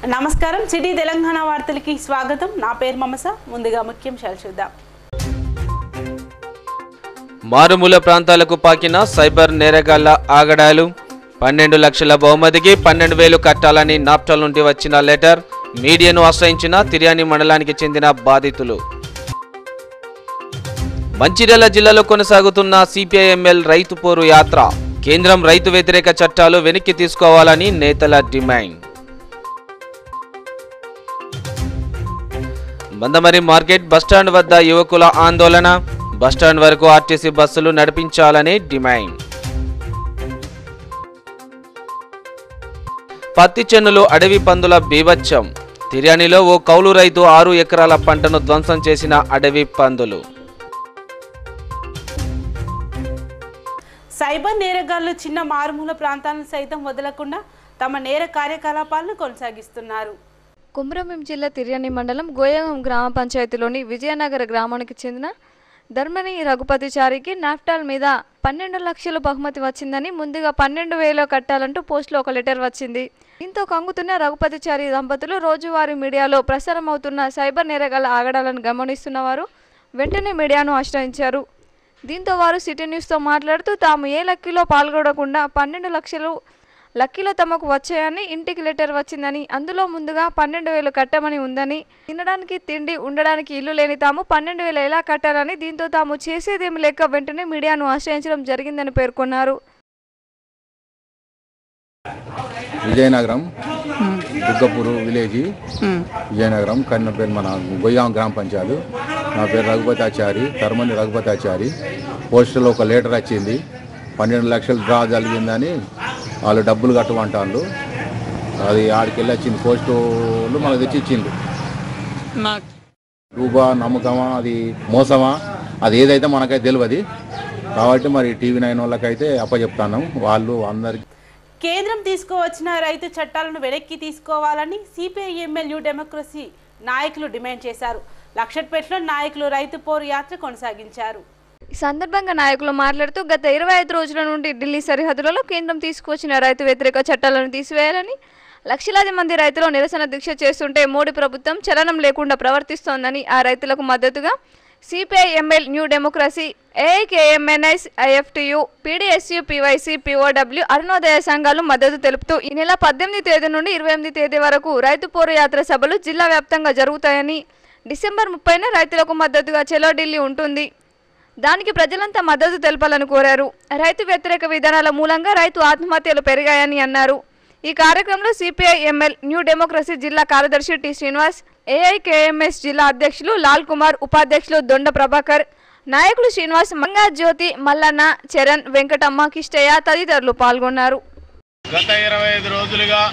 నమస్కారం సిటీ తెలంగాణ వార్తలకి స్వాగతం నా పేరు మమస ముందుగా ముఖ్యాంశాలు చూద్దాం మారుమూల ప్రాంతాలకు పాకిన సైబర్ నేరగాళ్ల ఆగడాలు పన్నెండు లక్షల బహుమతికి పన్నెండు వేలు కట్టాలని నాప్టల్ నుండి వచ్చిన లెటర్ మీడియాను ఆశ్రయించిన తిర్యాని మండలానికి చెందిన బాధితులు మంచిర్యాల జిల్లాలో కొనసాగుతున్న సిపిఐఎంఎల్ రైతు పోరు యాత్ర కేంద్రం రైతు వ్యతిరేక చట్టాలు వెనక్కి తీసుకోవాలని నేతల డిమాండ్ మందమరి మార్కెట్ బస్టాండ్ వద్ద యువకుల ఆందోళన బస్టాండ్ వరకు ఆర్టీసీ బస్సులు నడిపించాలని డిమాండ్ పత్తి చెన్నులు అడవి పందుల బీభత్సం తిర్యానిలో ఓ కౌలు రైతు ఆరు ఎకరాల పంటను ధ్వంసం చేసిన అడవి పందులు సైబర్ నేరగాళ్లు చిన్న మారుమూల ప్రాంతాలను సైతం వదలకుండా తమ నేర కార్యకలాపాలను కొనసాగిస్తున్నారు కుమ్రంభీం జిల్లా తిర్యాని మండలం గోయగం గ్రామ పంచాయతీలోని విజయనగర గ్రామానికి చెందిన ధర్మని రఘుపతిచారికి నాఫ్టాల్ మీద పన్నెండు లక్షలు బహుమతి వచ్చిందని ముందుగా పన్నెండు వేలు కట్టాలంటూ పోస్టులో ఒక లెటర్ వచ్చింది దీంతో కంగుతున్న రఘుపతిచారి దంపతులు రోజువారీ మీడియాలో ప్రసారం అవుతున్న సైబర్ నేరగాల ఆగడాలను గమనిస్తున్న వారు వెంటనే మీడియాను ఆశ్రయించారు దీంతో వారు సిటీ న్యూస్తో మాట్లాడుతూ తాము ఏ లక్కీలో పాల్గొనకుండా పన్నెండు లక్షలు లక్కీలో తమకు వచ్చాయని ఇంటికి లెటర్ వచ్చిందని అందులో ముందుగా పన్నెండు వేలు కట్టమని ఉందని తినడానికి తిండి ఉండడానికి ఇల్లు లేని తాము పన్నెండు వేలు ఎలా కట్టాలని దీంతో తాము చేసేదేమి లేక వెంటనే మీడియాను ఆశ్రయించడం జరిగిందని పేర్కొన్నారు విజయనగరం దుగ్గపూరు విలేజ్ విజయనగరం కన్న పేరు మన గొయ్యాం గ్రామ పంచాయతీ నా పేరు రఘుపతాచారి తరమని రఘుపతాచారి పోస్టులో ఒక లెటర్ వచ్చింది పన్నెండు లక్షలు డ్రా జరిగిందని వాళ్ళు డబ్బులు కట్టమంటారు అది ఆడికి వెళ్ళి వచ్చింది పోస్టులు మనకు తెచ్చి ఇచ్చిండు రూబా నమ్మకమా అది మోసమా అది ఏదైతే మనకైతే తెలియదు కాబట్టి మరి టీవీ నైన్ వాళ్ళకైతే అప్పచెప్తాను వాళ్ళు అందరికి కేంద్రం తీసుకువచ్చిన రైతు చట్టాలను వెనక్కి తీసుకోవాలని సిపిఐఎంఎల్ న్యూ డెమోక్రసీ నాయకులు డిమాండ్ చేశారు లక్షట్పేటలో నాయకులు రైతు పోరు యాత్ర కొనసాగించారు ఈ సందర్భంగా నాయకులు మాట్లాడుతూ గత ఇరవై ఐదు రోజుల నుండి ఢిల్లీ సరిహద్దులలో కేంద్రం తీసుకువచ్చిన రైతు వ్యతిరేక చట్టాలను తీసివేయాలని లక్షలాది మంది రైతులు నిరసన దీక్ష చేస్తుంటే మోడీ ప్రభుత్వం చలనం లేకుండా ప్రవర్తిస్తోందని ఆ రైతులకు మద్దతుగా CPIML New Democracy AIKMNS IFTU PDSU PYC POW Arunodaya సంఘాలు మద్దతు తెలుపుతూ ఈ నెల పద్దెనిమిది తేదీ నుండి ఇరవై ఎనిమిది తేదీ వరకు రైతు పోరు యాత్ర సభలు జిల్లా వ్యాప్తంగా జరుగుతాయని డిసెంబర్ ముప్పైన రైతులకు మద్దతుగా చెలో ఢిల్లీ ఉంటుంది దానికి ప్రజలంతా మద్దతు తెలపాలని కోరారు రైతు వ్యతిరేక విధానాల మూలంగా రైతు ఆత్మహత్యలు పెరిగాయని అన్నారు ఈ కార్యక్రమంలో సిపిఐ ఎంఎల్ న్యూ డెమోక్రసీ జిల్లా కార్యదర్శి టి శ్రీనివాస్ ఏఐకేఎంఎస్ జిల్లా అధ్యక్షులు లాల్ కుమార్ ఉపాధ్యక్షులు దొండ ప్రభాకర్ నాయకులు శ్రీనివాస్ మంగా జ్యోతి మల్లన్న చరణ్ వెంకటమ్మ కిష్టయ్య తదితరులు పాల్గొన్నారు గత ఇరవై ఐదు రోజులుగా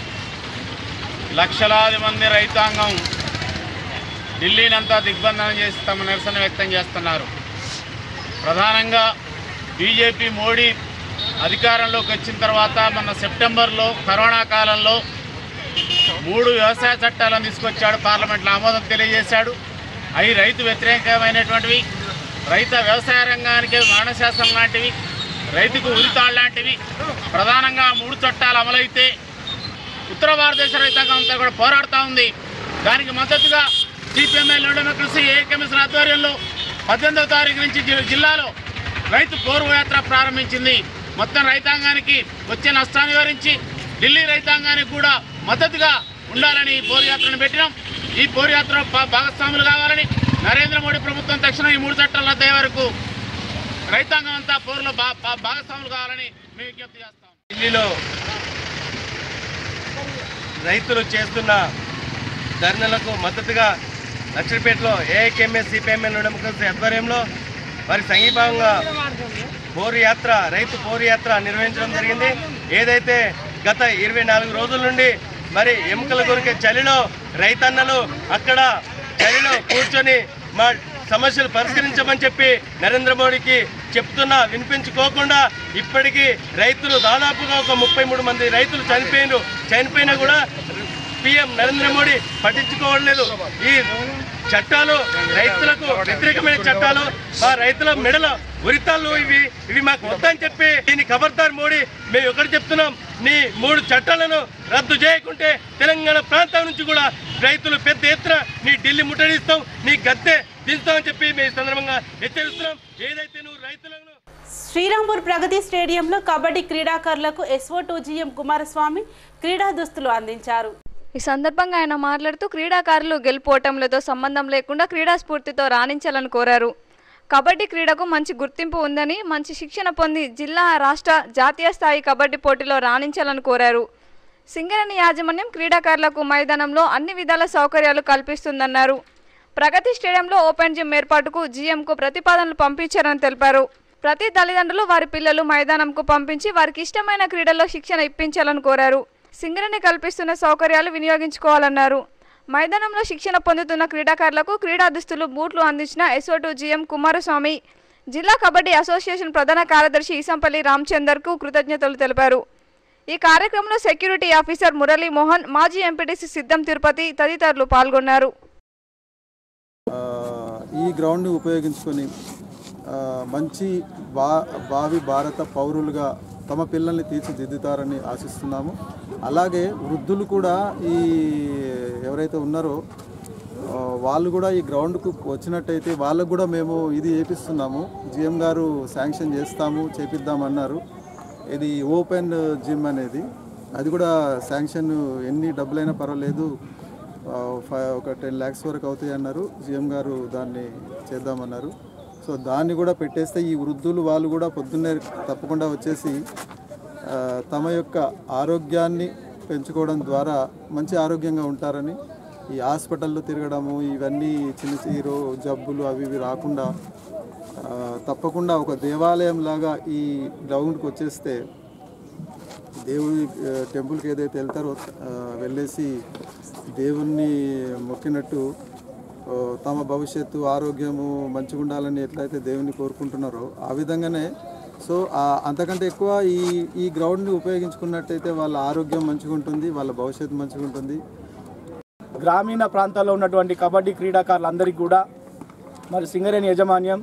లక్షలాది మంది రైతాంగం ఢిల్లీనంతా దిగ్బంధనం చేసి తమ నిరసన వ్యక్తం చేస్తున్నారు ప్రధానంగా బీజేపీ మోడీ అధికారంలోకి వచ్చిన తర్వాత మన సెప్టెంబర్లో కరోనా కాలంలో మూడు వ్యవసాయ చట్టాలను తీసుకొచ్చాడు పార్లమెంట్లో ఆమోదం తెలియజేశాడు అవి రైతు వ్యతిరేకమైనటువంటివి రైత వ్యవసాయ రంగానికి మరణశాస్త్రం లాంటివి రైతుకు ఉరితాళ్ళు లాంటివి ప్రధానంగా ఆ మూడు చట్టాలు అమలైతే ఉత్తర భారతదేశ రైతాంగం అంతా కూడా పోరాడుతూ ఉంది దానికి మద్దతుగా సిపిఎంఎల్ డెమోక్రసీ ఏ కమిషన్ ఆధ్వర్యంలో పద్దెనిమిదవ తారీఖు నుంచి జి- జిల్లాలో రైతు పూర్వ యాత్ర ప్రారంభించింది మొత్తం రైతాంగానికి వచ్చే నష్టాన్ని వివరించి ఢిల్లీ రైతాంగానికి కూడా మద్దతుగా ఉండాలని ఈ పోరు యాత్రను పెట్టినాం ఈ పోరు యాత్ర భాగస్వాములు కావాలని నరేంద్ర మోడీ ప్రభుత్వం తక్షణం ఈ మూడు చట్టాల రద్దు అయ్యే వరకు రైతాంగం అంతా పోరులో భా- భా- భాగస్వాములు కావాలని మేము విజ్ఞప్తి చేస్తాం ఢిల్లీలో రైతులు చేస్తున్న ధర్నలకు మద్దతుగా లక్షపేటలో ఏఐకేఎంఎస్ సిపిఎంఎల్ డెమోక్రసీ ఆధ్వర్యంలో వారి సంఘీభావంగా పోరు యాత్ర రైతు పోరు యాత్ర నిర్వహించడం జరిగింది ఏదైతే గత ఇరవై నాలుగు రోజుల నుండి మరి ఎముకల కొరికే చలిలో రైతన్నలు అక్కడ చలిలో కూర్చొని మా సమస్యలు పరిష్కరించమని చెప్పి నరేంద్ర మోడీకి చెప్తున్నా వినిపించుకోకుండా ఇప్పటికీ రైతులు దాదాపుగా ఒక ముప్పై మూడు మంది రైతులు చనిపోయినారు చనిపోయినా కూడా పిఎం నరేంద్ర మోడీ పట్టించుకోవట్లేదు ఈ చట్టాలు రైతులకు వ్యతిరేకమైన చట్టాలు మా రైతుల మెడల ఉరితాళ్ళు ఇవి ఇవి మాకు వద్దని చెప్పి దీన్ని ఖబర్దార్ మోడీ మేము ఒకటి చెప్తున్నాం నీ మూడు చట్టాలను రద్దు చేయకుంటే తెలంగాణ ప్రాంతం నుంచి కూడా రైతులు పెద్ద ఎత్తున నీ ఢిల్లీ ముట్టడిస్తాం నీ గద్దె దించుతామని చెప్పి మేము ఈ సందర్భంగా హెచ్చరిస్తున్నాం ఏదైతే నువ్వు రైతులను శ్రీరాంపూర్ ప్రగతి స్టేడియంలో కబడ్డీ క్రీడాకారులకు ఎస్ఓ టూ జీఎం కుమారస్వామి క్రీడా దుస్తులు అందించారు ఈ సందర్భంగా ఆయన మాట్లాడుతూ క్రీడాకారులు గెలుపోవటంలతో సంబంధం లేకుండా క్రీడా స్ఫూర్తితో రాణించాలని కోరారు కబడ్డీ క్రీడకు మంచి గుర్తింపు ఉందని మంచి శిక్షణ పొంది జిల్లా రాష్ట్ర జాతీయ స్థాయి కబడ్డీ పోటీలో రాణించాలని కోరారు సింగరేణి యాజమాన్యం క్రీడాకారులకు మైదానంలో అన్ని విధాల సౌకర్యాలు కల్పిస్తుందన్నారు ప్రగతి స్టేడియంలో ఓపెన్ జిమ్ ఏర్పాటుకు జీఎంకు ప్రతిపాదనలు పంపించారని తెలిపారు ప్రతి తల్లిదండ్రులు వారి పిల్లలు మైదానంకు పంపించి వారికి ఇష్టమైన క్రీడల్లో శిక్షణ ఇప్పించాలని కోరారు సింగరేణి కల్పిస్తున్న సౌకర్యాలు వినియోగించుకోవాలన్నారు మైదానంలో శిక్షణ పొందుతున్న క్రీడాకారులకు క్రీడా దుస్తులు బూట్లు అందించిన ఎస్ఓటు జీఎం కుమారస్వామి జిల్లా కబడ్డీ అసోసియేషన్ ప్రధాన కార్యదర్శి ఈసంపల్లి రామచందర్కు కృతజ్ఞతలు తెలిపారు ఈ కార్యక్రమంలో సెక్యూరిటీ ఆఫీసర్ మురళీ మోహన్ మాజీ ఎంపీటీసీ సిద్ధం తిరుపతి తదితరులు పాల్గొన్నారు ఆ, ఈ గ్రౌండ్ని ఉపయోగించుకొని ఆ, మంచి బా భావి భారత పౌరులుగా తమ పిల్లల్ని తీర్చిదిద్దుతారని ఆశిస్తున్నాము అలాగే వృద్ధులు కూడా ఈ ఎవరైతే ఉన్నారో ఆ, వాళ్ళు కూడా ఈ గ్రౌండ్కు వచ్చినట్టయితే వాళ్ళకు కూడా మేము ఇది వేపిస్తున్నాము జిఎం గారు శాంక్షన్ చేస్తాము చేపిద్దామన్నారు ఇది ఓపెన్ జిమ్ అనేది అది కూడా శాంక్షన్ ఎన్ని డబ్బులైనా పర్వాలేదు ఆ, ఫైవ్ ఒక టెన్ ల్యాక్స్ వరకు అవుతాయి అన్నారు జిఎం గారు దాన్ని చేద్దామన్నారు సో దాన్ని కూడా పెట్టేస్తే ఈ వృద్ధులు వాళ్ళు కూడా పొద్దున్నే తప్పకుండా వచ్చేసి ఆ, తమ యొక్క ఆరోగ్యాన్ని పెంచుకోవడం ద్వారా మంచి ఆరోగ్యంగా ఉంటారని ఈ హాస్పిటల్లో తిరగడము ఇవన్నీ చిన్న చిరు జబ్బులు అవి ఇవి రాకుండా ఆ, తప్పకుండా ఒక దేవాలయం లాగా ఈ గ్రౌండ్కి వచ్చేస్తే దేవుడి ఆ, టెంపుల్కి ఏదైతే వెళ్తారో ఆ, వెళ్ళేసి దేవుణ్ణి మొక్కినట్టు ఆ, తమ భవిష్యత్తు ఆరోగ్యము మంచిగా ఉండాలని ఎట్లయితే దేవుని కోరుకుంటున్నారో ఆ విధంగానే సో ఆ, అంతకంటే ఎక్కువ ఈ ఈ గ్రౌండ్ని ఉపయోగించుకున్నట్టయితే వాళ్ళ ఆరోగ్యం మంచిగా ఉంటుంది వాళ్ళ భవిష్యత్తు మంచిగా ఉంటుంది గ్రామీణ ప్రాంతాల్లో ఉన్నటువంటి కబడ్డీ క్రీడాకారులందరికీ కూడా మరి సింగరేణి యాజమాన్యం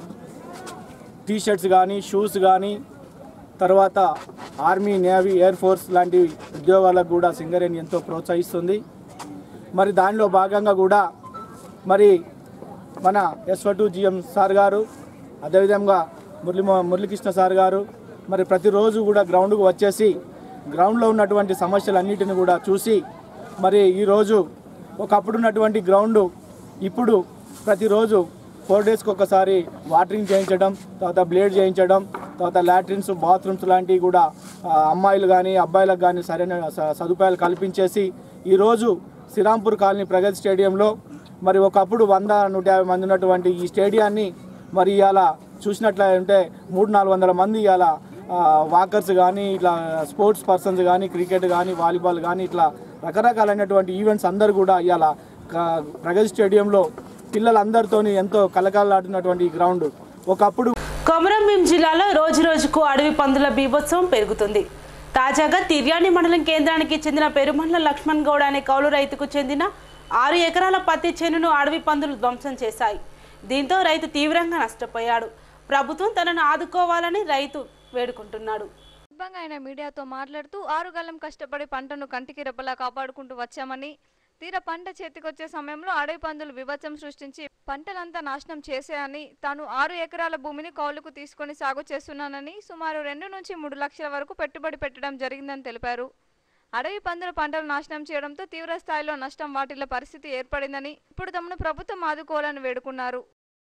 టీ షర్ట్స్ కానీ షూస్ కానీ తర్వాత ఆర్మీ నేవీ ఎయిర్ ఫోర్స్ లాంటి ఉద్యోగాలకు కూడా సింగరేణి ఎంతో ప్రోత్సహిస్తుంది మరి దానిలో భాగంగా కూడా మరి మన ఎస్వటు జిఎం సార్ గారు అదేవిధంగా మురళి మురళీకృష్ణ సార్ గారు మరి ప్రతిరోజు కూడా గ్రౌండ్కు వచ్చేసి గ్రౌండ్లో ఉన్నటువంటి సమస్యలన్నిటిని కూడా చూసి మరి ఈరోజు ఒకప్పుడు ఉన్నటువంటి గ్రౌండ్ ఇప్పుడు ప్రతిరోజు ఫోర్ డేస్కి ఒకసారి వాటరింగ్ చేయించడం తర్వాత బ్లేడ్ చేయించడం తర్వాత లాట్రిన్స్ బాత్రూమ్స్ లాంటివి కూడా ఆ, అమ్మాయిలు కానీ అబ్బాయిలకు కానీ సరైన స- సదుపాయాలు కల్పించేసి ఈరోజు శ్రీరాంపూర్ కాలనీ ప్రగతి స్టేడియంలో మరి ఒకప్పుడు వంద నూట యాభై మంది ఉన్నటువంటి ఈ స్టేడియాన్ని మరి ఇవాళ చూసినట్లయితే మూడు నాలుగు వందల మంది ఇవాళ వాకర్స్ కానీ ఇట్లా స్పోర్ట్స్ పర్సన్స్ కానీ క్రికెట్ కానీ వాలీబాల్ కానీ ఇట్లా రకరకాలైనటువంటి ఈవెంట్స్ అందరు కూడా ఇవాళ క- ప్రగతి స్టేడియంలో పిల్లలందరితోని ఎంతో కలకలాడుతున్నటువంటి ఈ గ్రౌండ్ ఒకప్పుడు కొమరంభీం జిల్లాలో రోజు రోజుకు అడవి పందుల బీభత్సవం పెరుగుతుంది తాజాగా తిర్యాని మండలం కేంద్రానికి చెందిన పెరుమండ్ల లక్ష్మణ్ గౌడ్ అనే కౌలు రైతుకు చెందిన ఆరు ఎకరాల పత్తి చేనును అడవి పందులు ధ్వంసం చేశాయి దీంతో రైతు తీవ్రంగా నష్టపోయాడు ప్రభుత్వం తనను ఆదుకోవాలని రైతు వేడుకుంటున్నాడు సందర్భంగా ఆయన మీడియాతో మాట్లాడుతూ ఆరు గల్లం కష్టపడి పంటను కంటికి రెప్పలా కాపాడుకుంటూ వచ్చామని తీర పంట చేతికొచ్చే సమయంలో అడవి పందులు విభత్సం సృష్టించి పంటలంతా నాశనం చేశాయని తాను ఆరు ఎకరాల భూమిని కౌలుకు తీసుకొని సాగు చేస్తున్నానని సుమారు రెండు నుంచి మూడు లక్షల వరకు పెట్టుబడి పెట్టడం జరిగిందని తెలిపారు అడవి పందులు పంటలు నాశనం చేయడంతో తీవ్ర స్థాయిలో నష్టం వాటిల్ల పరిస్థితి ఏర్పడిందని ఇప్పుడు తమను ప్రభుత్వం ఆదుకోవాలని వేడుకున్నారు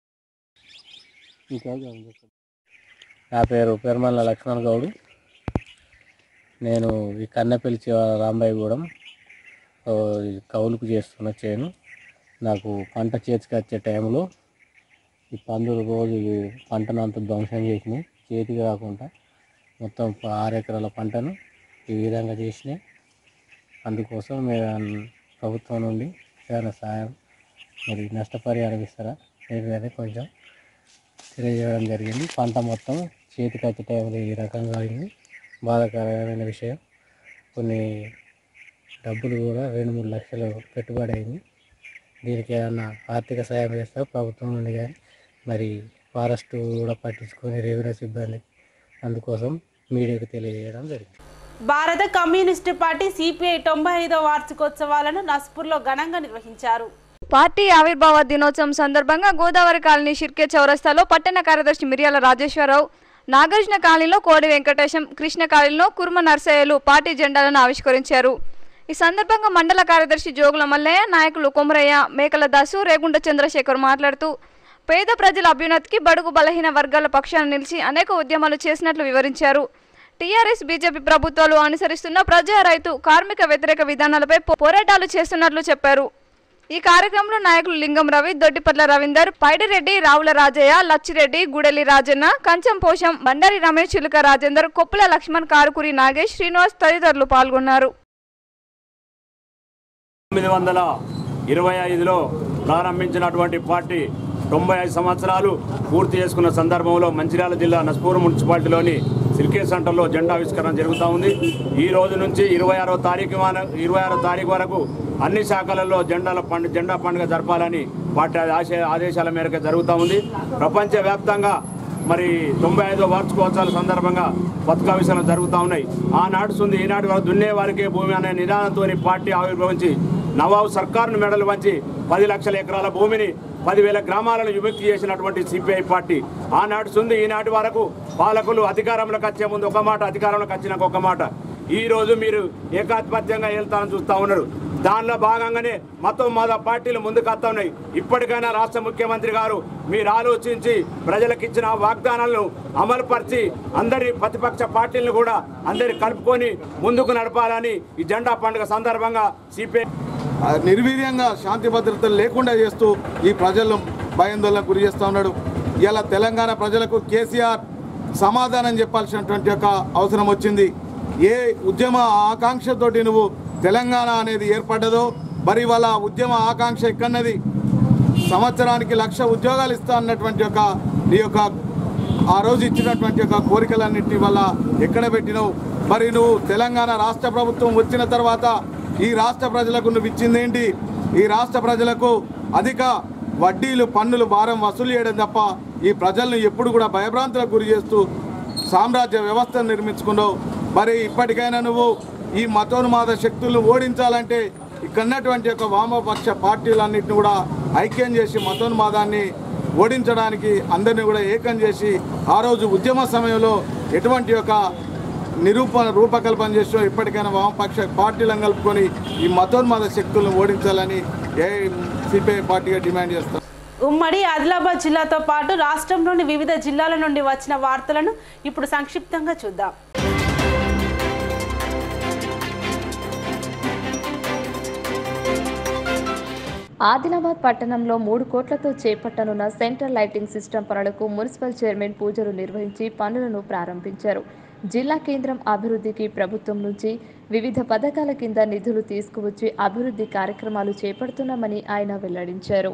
నా పేరు పెరుమల్ల లక్ష్మణ్ గౌడు నేను ఈ కన్నెపల్లి చివర రాంబాయిగూడెం ఓ, ఈ కౌలుకు చేస్తున్న చేను నాకు పంట చేతికి వచ్చే టైంలో ఈ పందులు రోజు ఈ పంటను అంత ధ్వంసం చేసినాయి చేతికి రాకుండా మొత్తం ప- ఆరు ఎకరాల పంటను ఈ విధంగా చేసినాయి అందుకోసం మేము ప్రభుత్వం నుండి ఏమైనా సాయం మరి నష్టపరిహారం ఇస్తారా అనేది కొంచెం తెలియజేయడం జరిగింది పంట మొత్తం చేతికి వచ్చే టైంలో ఈ రకంగా అయింది బాధాకరమైన విషయం కొన్ని డబ్బులు కూడా రెండు మూడు లక్షలు పెట్టుబడి అయింది దీనికి ఏమన్నా ఆర్థిక సాయం చేస్తా ప్రభుత్వం నుండి కానీ మరి ఫారెస్ట్ కూడా పట్టించుకొని రెవెన్యూ సిబ్బంది అందుకోసం మీడియాకు తెలియజేయడం జరిగింది భారత కమ్యూనిస్టు పార్టీ సిపిఐ తొంభై ఐదో వార్షికోత్సవాలను నస్పూర్లో ఘనంగా నిర్వహించారు పార్టీ ఆవిర్భావ దినోత్సవం సందర్భంగా గోదావరి కాలనీ షిర్కే చౌరస్తాలో పట్టణ కార్యదర్శి మిర్యాల రాజేశ్వరరావు నాగార్జున కాలనీలో కోడి వెంకటేశం కృష్ణ కాలనీలో కుర్మ నర్సయ్యలు పార్టీ జెండాలను ఆవిష్కరించారు ఈ సందర్భంగా మండల కార్యదర్శి జోగుల మల్లయ్య నాయకులు కొమరయ్య మేకల దాసు రేగుండ చంద్రశేఖర్ మాట్లాడుతూ పేద ప్రజల అభ్యున్నతికి బడుగు బలహీన వర్గాల పక్షాన నిలిచి అనేక ఉద్యమాలు చేసినట్లు వివరించారు టీఆర్ఎస్ బీజేపీ ప్రభుత్వాలు అనుసరిస్తున్న ప్రజా రైతు కార్మిక వ్యతిరేక విధానాలపై పో- పోరాటాలు చేస్తున్నట్లు చెప్పారు ఈ కార్యక్రమంలో నాయకులు లింగం రవి దొడ్డిపట్ల రవీందర్ పైడిరెడ్డి రావుల రాజయ్య లచ్చిరెడ్డి గుడెలి రాజన్న కంచం పోషం బండారి రమేష్ చిలుక రాజేందర్ కొప్పుల లక్ష్మణ్ కారుకురి నాగేష్ శ్రీనివాస్ తదితరులు పాల్గొన్నారు తొమ్మిది వందల ఇరవై ఐదులో ప్రారంభించినటువంటి పార్టీ తొంభై ఐదు సంవత్సరాలు పూర్తి చేసుకున్న సందర్భంలో మంచిర్యాల జిల్లా నస్పూర్ మున్సిపాలిటీలోని సిల్కే సెంటర్లో జెండా ఆవిష్కరణ జరుగుతూ ఉంది ఈ రోజు నుంచి ఇరవై ఆరో తారీఖు వాన- ఇరవై ఆరో తారీఖు వరకు అన్ని శాఖలలో జెండాల పండు జెండా పండుగ జరపాలని పార్టీ ఆశయ ఆదేశాల మేరకు జరుగుతూ ఉంది ప్రపంచవ్యాప్తంగా మరి తొంభై ఐదో వార్షికోత్సవాల సందర్భంగా పథకావిషయాలు జరుగుతూ ఉన్నాయి ఆనాడు ఉంది ఈనాటి వరకు దున్నే వారికే భూమి అనే నిదానంతో పార్టీ ఆవిర్భవించి నవాబు సర్కారును మెడలు వంచి పది లక్షల ఎకరాల భూమిని పదివేల గ్రామాలను విముక్తి చేసినటువంటి సిపిఐ పార్టీ ఆనాడు సుంది ఈనాటి వరకు పాలకులు అధికారంలోకి వచ్చే ముందు ఒక మాట అధికారంలోకి వచ్చినాక ఒక మాట ఈ రోజు మీరు ఏకాధిపత్యంగా వెళ్తారని చూస్తూ ఉన్నారు దానిలో భాగంగానే మతం మత పార్టీలు ముందుకు వస్తా ఉన్నాయి ఇప్పటికైనా రాష్ట్ర ముఖ్యమంత్రి గారు మీరు ఆలోచించి ప్రజలకు ఇచ్చిన వాగ్దానాలను అమలుపరిచి అందరి ప్రతిపక్ష పార్టీలను కూడా అందరి కలుపుకొని ముందుకు నడపాలని ఈ జెండా పండుగ సందర్భంగా సిపిఐ ఆ, నిర్వీర్యంగా శాంతి భద్రతలు లేకుండా చేస్తూ ఈ ప్రజలను భయాందోళనకు గురి చేస్తూ ఉన్నాడు ఇలా తెలంగాణ ప్రజలకు కేసీఆర్ సమాధానం చెప్పాల్సినటువంటి ఒక అవసరం వచ్చింది ఏ ఉద్యమ ఆకాంక్షతోటి నువ్వు తెలంగాణ అనేది ఏర్పడ్డదో మరి వాళ్ళ ఉద్యమ ఆకాంక్ష ఎక్కన్నది సంవత్సరానికి లక్ష ఉద్యోగాలు ఇస్తా అన్నటువంటి ఒక నీ యొక్క ఆ రోజు ఇచ్చినటువంటి ఒక కోరికలన్నింటినీ వల్ల ఎక్కడ పెట్టినావు మరి నువ్వు తెలంగాణ రాష్ట్ర ప్రభుత్వం వచ్చిన తర్వాత ఈ రాష్ట్ర ప్రజలకు నువ్వు ఇచ్చిందేంటి ఈ రాష్ట్ర ప్రజలకు అధిక వడ్డీలు పన్నులు భారం వసూలు చేయడం తప్ప ఈ ప్రజలను ఎప్పుడు కూడా భయభ్రాంతులకు గురి చేస్తూ సామ్రాజ్య వ్యవస్థను నిర్మించుకున్నావు మరి ఇప్పటికైనా నువ్వు ఈ మతోన్మాద శక్తులను ఓడించాలంటే ఇక్కడ ఉన్నటువంటి యొక్క వామపక్ష పార్టీలన్నింటిని కూడా ఐక్యం చేసి మతోన్మాదాన్ని ఓడించడానికి అందరినీ కూడా ఏకం చేసి ఆ రోజు ఉద్యమ సమయంలో ఎటువంటి యొక్క నిరూపణ రూపకల్పన చేసిన ఇప్పటికైనా వామపక్ష పార్టీలను కలుపుకొని ఈ మతోన్మాద శక్తులను ఓడించాలని ఏ సిపిఐ పార్టీగా డిమాండ్ చేస్తాం ఉమ్మడి ఆదిలాబాద్ జిల్లాతో పాటు రాష్ట్రంలోని వివిధ జిల్లాల నుండి వచ్చిన వార్తలను ఇప్పుడు సంక్షిప్తంగా చూద్దాం ఆదిలాబాద్ పట్టణంలో మూడు కోట్లతో చేపట్టనున్న సెంట్రల్ లైటింగ్ సిస్టమ్ పనులకు మున్సిపల్ చైర్మన్ పూజలు నిర్వహించి పనులను ప్రారంభించారు జిల్లా కేంద్రం అభివృద్ధికి ప్రభుత్వం నుంచి వివిధ పథకాల కింద నిధులు తీసుకువచ్చి అభివృద్ధి కార్యక్రమాలు చేపడుతున్నామని ఆయన వెల్లడించారు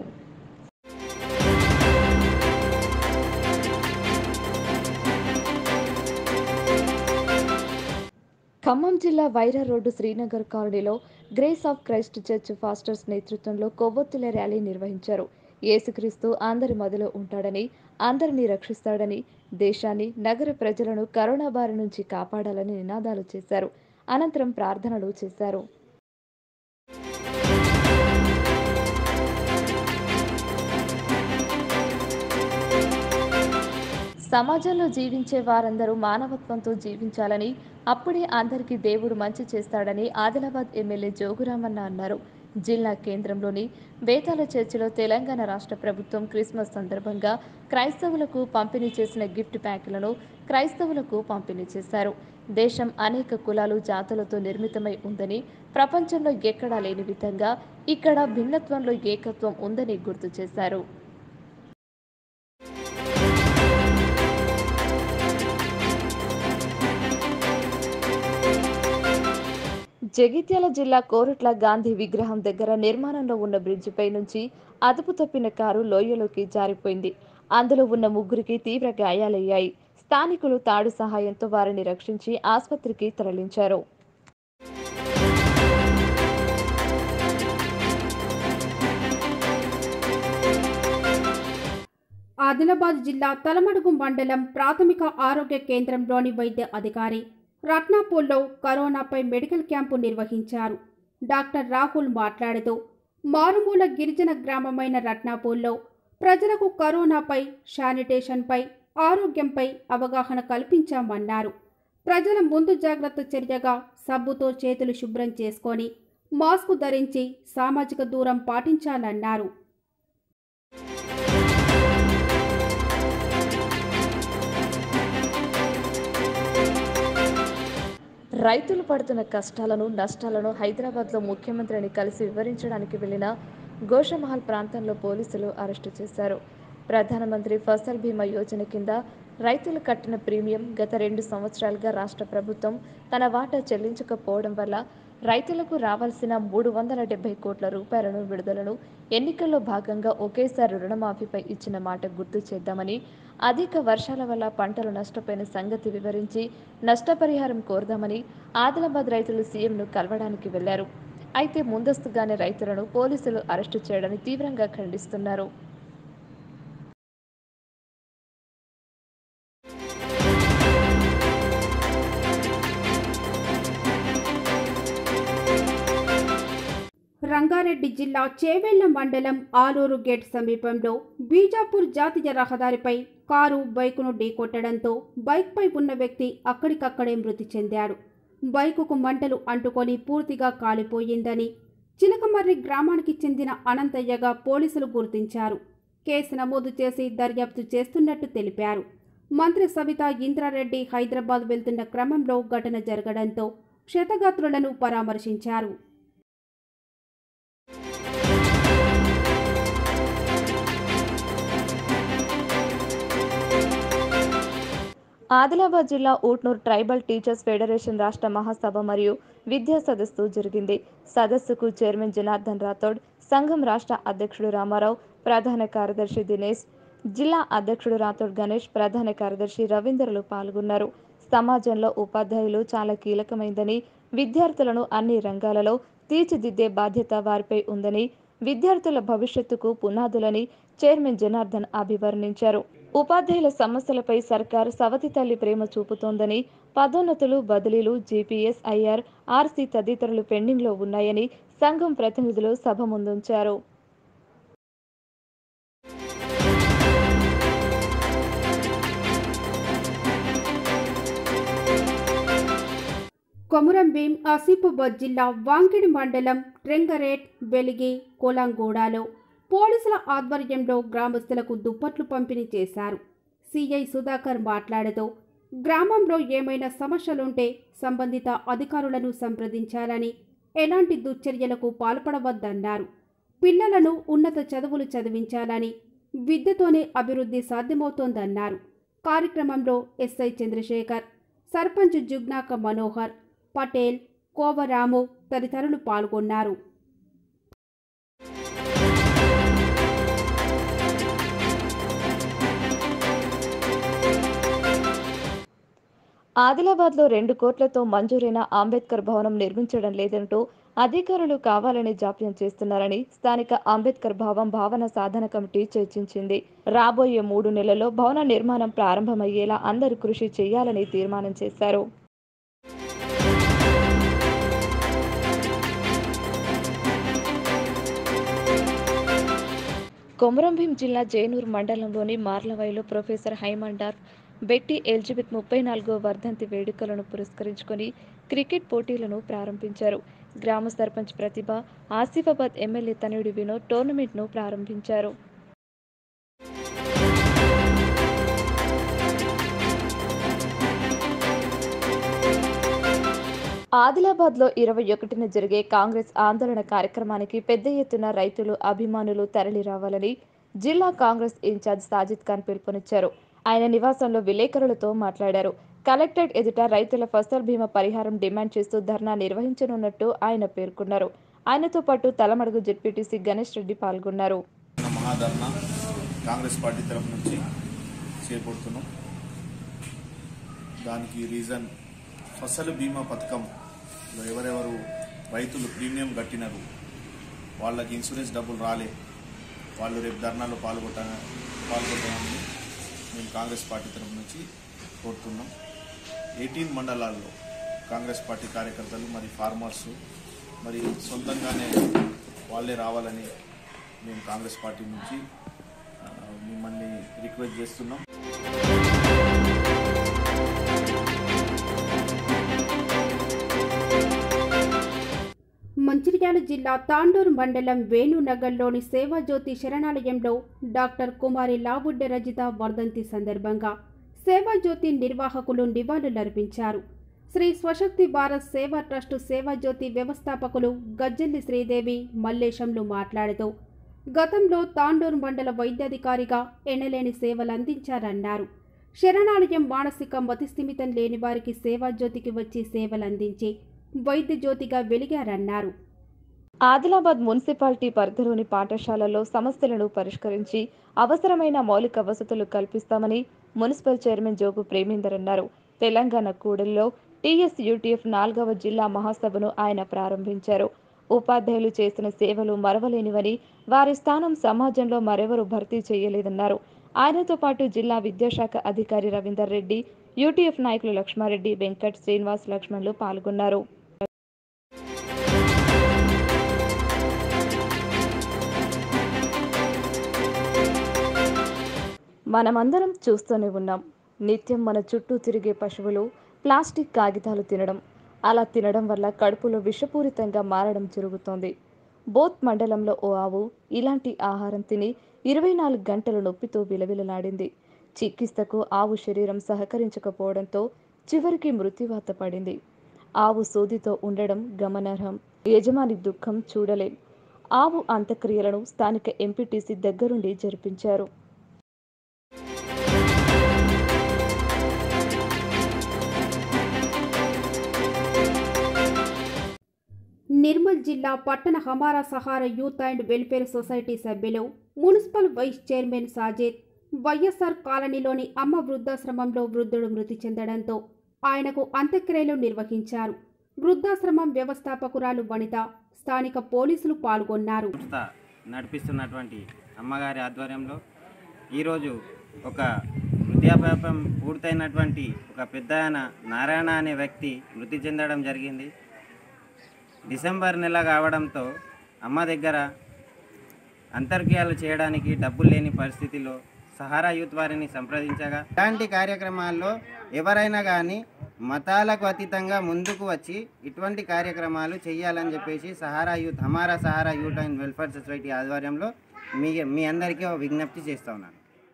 ఖమ్మం జిల్లా వైరా రోడ్డు శ్రీనగర్ కాలనీలో Grace of Christ church pastors నేతృత్వంలో కొవ్వొత్తుల ర్యాలీ నిర్వహించారు యేసుక్రీస్తు అందరి మదిలో ఉంటాడని అందరినీ రక్షిస్తాడని దేశాన్ని నగర ప్రజలను కరోనా బారి నుంచి కాపాడాలని నినాదాలు చేశారు అనంతరం ప్రార్థనలు చేశారు సమాజంలో జీవించే వారందరూ మానవత్వంతో జీవించాలని అప్పుడే అందరికీ దేవుడు మంచి చేస్తాడని ఆదిలాబాద్ ఎమ్మెల్యే జోగురామన్న అన్నారు జిల్లా కేంద్రంలోని బేతాల చర్చిలో తెలంగాణ రాష్ట్ర ప్రభుత్వం క్రిస్మస్ సందర్భంగా క్రైస్తవులకు పంపిణీ చేసిన గిఫ్ట్ ప్యాకులను క్రైస్తవులకు పంపిణీ చేశారు దేశం అనేక కులాలు జాతులతో నిర్మితమై ఉందని ప్రపంచంలో ఎక్కడా లేని విధంగా ఇక్కడ భిన్నత్వంలో ఏకత్వం ఉందని గుర్తు చేశారు జగిత్యాల జిల్లా కోరుట్ల గాంధీ విగ్రహం దగ్గర నిర్మాణంలో ఉన్న బ్రిడ్జిపై నుంచి అదుపు తప్పిన కారు లోయలోకి జారిపోయింది అందులో ఉన్న ముగ్గురికి తీవ్ర గాయాలయ్యాయి స్థానికులు తాడు సహాయంతో వారిని రక్షించి ఆసుపత్రికి తరలించారు ఆదిలాబాద్ జిల్లా తలమడుగు మండలం ప్రాథమిక ఆరోగ్య కేంద్రంలోని వైద్య అధికారి రత్నాపూర్లో కరోనాపై మెడికల్ క్యాంపు నిర్వహించారు డాక్టర్ రాహుల్ మాట్లాడుతూ మారుమూల గిరిజన గ్రామమైన రత్నాపూర్లో ప్రజలకు కరోనాపై శానిటేషన్పై ఆరోగ్యంపై అవగాహన కల్పించామన్నారు ప్రజల ముందు జాగ్రత్త చర్యగా సబ్బుతో చేతులు శుభ్రం చేసుకొని మాస్కు ధరించి సామాజిక దూరం పాటించాలన్నారు రైతులు పడుతున్న కష్టాలను నష్టాలను హైదరాబాద్లో ముఖ్యమంత్రిని కలిసి వివరించడానికి వెళ్లిన గోషమహల్ ప్రాంతంలో పోలీసులు అరెస్టు చేశారు ప్రధానమంత్రి ఫసల్ బీమా యోజన కింద రైతులు కట్టిన ప్రీమియం గత రెండు సంవత్సరాలుగా రాష్ట్ర ప్రభుత్వం తన వాటా చెల్లించకపోవడం వల్ల రైతులకు రావాల్సిన మూడు వందల డెబ్బై కోట్ల రూపాయలను విడుదలను ఎన్నికల్లో భాగంగా ఒకేసారి రుణమాఫీపై ఇచ్చిన మాట గుర్తు చేద్దామని అధిక వర్షాల వల్ల పంటలు నష్టపోయిన సంగతి వివరించి నష్టపరిహారం కోరదామని ఆదిలాబాద్ రైతులు సీఎంను కలవడానికి వెళ్లారు అయితే ముందస్తుగానే రైతులను పోలీసులు అరెస్టు చేయడాన్ని తీవ్రంగా ఖండిస్తున్నారు రంగారెడ్డి జిల్లా చేవెళ్ల మండలం ఆలూరు గేట్ సమీపంలో బీజాపూర్ జాతీయ రహదారిపై కారు బైకును ఢీకొట్టడంతో బైక్పై ఉన్న వ్యక్తి అక్కడికక్కడే మృతి చెందాడు బైకుకు మంటలు అంటుకొని పూర్తిగా కాలిపోయిందని చిలకమర్రి గ్రామానికి చెందిన అనంతయ్యగా పోలీసులు గుర్తించారు కేసు నమోదు చేసి దర్యాప్తు చేస్తున్నట్టు తెలిపారు మంత్రి సవితా ఇంద్రారెడ్డి హైదరాబాద్ వెళ్తున్న క్రమంలో ఘటన జరగడంతో క్షతగాత్రులను పరామర్శించారు ఆదిలాబాద్ జిల్లా ఊట్నూర్ ట్రైబల్ టీచర్స్ ఫెడరేషన్ రాష్ట్ర మహాసభ మరియు విద్యా సదస్సు జరిగింది సదస్సుకు చైర్మన్ జనార్దన్ రాథోడ్ సంఘం రాష్ట్ర అధ్యక్షుడు రామారావు ప్రధాన కార్యదర్శి దినేష్ జిల్లా అధ్యక్షుడు రాథోడ్ గణేష్ ప్రధాన కార్యదర్శి రవీందర్లు పాల్గొన్నారు సమాజంలో ఉపాధ్యాయులు చాలా కీలకమైందని విద్యార్థులను అన్ని రంగాలలో తీర్చిదిద్దే బాధ్యత వారిపై ఉందని విద్యార్థుల భవిష్యత్తుకు పునాదులని చైర్మన్ జనార్దన్ అభివర్ణించారు ఉపాధ్యాయుల సమస్యలపై సర్కార్ సవతి తల్లి ప్రేమ చూపుతోందని పదోన్నతులు బదిలీలు జీపీఎస్ ఐఆర్ ఆర్సీ తదితరులు పెండింగ్లో ఉన్నాయని సంఘం ప్రతినిధులు సభ ముందుంచారు కొమురం భీం ఆసిఫాబాద్ జిల్లా వాంకిడి మండలం రెంగరేట్ వెలిగి కోలంగూడలో పోలీసుల ఆధ్వర్యంలో గ్రామస్తులకు దుప్పట్లు పంపిణీ చేశారు సిఐ సుధాకర్ మాట్లాడుతూ గ్రామంలో ఏమైనా సమస్యలుంటే సంబంధిత అధికారులను సంప్రదించాలని ఎలాంటి దుశ్చర్యలకు పాల్పడవద్దన్నారు పిల్లలను ఉన్నత చదువులు చదివించాలని విద్యతోనే అభివృద్ధి సాధ్యమవుతోందన్నారు కార్యక్రమంలో ఎస్ఐ చంద్రశేఖర్ సర్పంచ్ జుగ్నాక మనోహర్ పటేల్ కోవరాము తదితరులు పాల్గొన్నారు ఆదిలాబాద్లో రెండు కోట్లతో మంజూరైన అంబేద్కర్ భవనం నిర్మించడం లేదంటూ అధికారులు కావాలని జాప్యం చేస్తున్నారని స్థానిక అంబేద్కర్ భవన్ భావన సాధన కమిటీ చర్చించింది రాబోయే మూడు నెలల్లో భవన నిర్మాణం ప్రారంభమయ్యేలా అందరూ కృషి చేయాలని తీర్మానం చేశారు కొమరంభీం జిల్లా జైనూర్ మండలంలోని మార్లవైలో ప్రొఫెసర్ హైమండార్ బెట్టి ఎలిజబెత్ ముప్పై నాలుగో వర్ధంతి వేడుకలను పురస్కరించుకొని క్రికెట్ పోటీలను ప్రారంభించారు గ్రామ సర్పంచ్ ప్రతిభ ఆసిఫాబాద్ ఎమ్మెల్యే తనయుడి వినోద్ టోర్నమెంట్ను ప్రారంభించారు ఆదిలాబాద్లో ఇరవై ఒకటిన జరిగే కాంగ్రెస్ ఆందోళన కార్యక్రమానికి పెద్ద ఎత్తున రైతులు అభిమానులు తరలి రావాలని జిల్లా కాంగ్రెస్ ఇన్ఛార్జ్ సాజిద్ ఖాన్ పిలుపునిచ్చారు ఆయన నివాసంలో విలేకరులతో మాట్లాడారు కలెక్టరేట్ ఎదుట రైతుల ఫసల్ బీమా పరిహారం డిమాండ్ చేస్తూ ధర్నా నిర్వహించనున్నట్టు ఆయన పేర్కొన్నారు ఆయనతో పాటు తలమడుగు జెడ్పీటీసీ గణేష్ రెడ్డి పాల్గొన్నారు మహాధర్నా కాంగ్రెస్ పార్టీ తరఫు నుంచి చేపడుతున్నాం దానికి రీజన్ ఫసల్ బీమా పథకంలో ఎవరెవరు రైతులు ప్రీమియం కట్టినారు వాళ్ళకి ఇన్సూరెన్స్ డబ్బులు రాలే వాళ్ళు రేపు ధర్నాలో పాల్గొట్ట పాల్గొంటామని మేము కాంగ్రెస్ పార్టీ తరఫు నుంచి కోరుతున్నాం ఎయిటీన్ మండలాల్లో కాంగ్రెస్ పార్టీ కార్యకర్తలు మరి ఫార్మర్స్ మరి సొంతంగానే వాళ్ళే రావాలని మేము కాంగ్రెస్ పార్టీ నుంచి ఆ, మిమ్మల్ని రిక్వెస్ట్ చేస్తున్నాం మంచిర్యాల జిల్లా తాండూరు మండలం వేణునగర్లోని సేవాజ్యోతి శరణాలయంలో డాక్టర్ కుమారి లావుడ్డ రజిత వర్ధంతి సందర్భంగా సేవాజ్యోతి నిర్వాహకులు నివాళులర్పించారు శ్రీ స్వశక్తి భారత్ సేవా ట్రస్టు సేవాజ్యోతి వ్యవస్థాపకులు గజ్జల్లి శ్రీదేవి మల్లేశంలు మాట్లాడుతూ గతంలో తాండూరు మండల వైద్యాధికారిగా ఎనలేని సేవలందించారన్నారు శరణాలయం మానసిక మతిస్థిమితం లేని వారికి సేవాజ్యోతికి వచ్చి సేవలందించి వైద్య జ్యోతిగా వెలిగారన్నారు ఆదిలాబాద్ మున్సిపాలిటీ పరిధిలోని పాఠశాలల్లో సమస్యలను పరిష్కరించి అవసరమైన మౌలిక వసతులు కల్పిస్తామని మున్సిపల్ చైర్మన్ జోగు ప్రేమేందర్ అన్నారు తెలంగాణ కూడలిలో టీఎస్ యూటీఎఫ్ నాలుగవ జిల్లా మహాసభను ఆయన ప్రారంభించారు ఉపాధ్యాయులు చేసిన సేవలు మరవలేనివని వారి స్థానం సమాజంలో మరెవరూ భర్తీ చేయలేదన్నారు ఆయనతో పాటు జిల్లా విద్యాశాఖ అధికారి రవీందర్ రెడ్డి యూటీఎఫ్ నాయకులు లక్ష్మారెడ్డి వెంకట్ శ్రీనివాస్ లక్ష్మణ్లు పాల్గొన్నారు మనమందరం చూస్తూనే ఉన్నాం నిత్యం మన చుట్టూ తిరిగే పశువులు ప్లాస్టిక్ కాగితాలు తినడం అలా తినడం వల్ల కడుపులో విషపూరితంగా మారడం జరుగుతోంది బోత్ మండలంలో ఓ ఆవు ఇలాంటి ఆహారం తిని ఇరవై నాలుగు గంటల నొప్పితో విలవిలలాడింది చికిత్సకు ఆవు శరీరం సహకరించకపోవడంతో చివరికి మృత్యువాత పడింది ఆవు సోదితో ఉండడం గమనార్హం యజమాని దుఃఖం చూడలేం ఆవు అంత్యక్రియలను స్థానిక ఎంపీటీసీ దగ్గరుండి జరిపించారు నిర్మల్ జిల్లా పట్టణ Hamara Sahara youth and welfare society సభ్యులు municipal vice chairman Sajid YSR కాలనీలోని అమ్మ వృద్ధాశ్రమంలో వృద్ధుడు మృతి చెందడంతో ఆయనకు అంత్యక్రియలు నిర్వహించారు వృద్ధాశ్రమం వ్యవస్థాపకురాలు వనిత స్థానిక పోలీసులు పాల్గొన్నారు సంస్థ నడిపిస్తున్నటువంటి అమ్మగారి ఆధ్వర్యంలో ఈరోజు ఒక వృద్ధాప్యాపం పూర్తయినటువంటి ఒక పెద్ద ఆయన నారాయణ అనే వ్యక్తి మృతి చెందడం జరిగింది డిసెంబర్ నెల కావడంతో అమ్మ దగ్గర అంతర్క్రియాలు చేయడానికి డబ్బులు లేని పరిస్థితిలో సహారా యూత్ వారిని సంప్రదించగా ఇలాంటి కార్యక్రమాల్లో ఎవరైనా కానీ మతాలకు అతీతంగా ముందుకు వచ్చి ఇటువంటి కార్యక్రమాలు చేయాలని చెప్పేసి Sahara youth Hamara Sahara youth and welfare society ఆధ్వర్యంలో మీ మీ అందరికీ ఒక విజ్ఞప్తి చేస్తా ఉన్నాను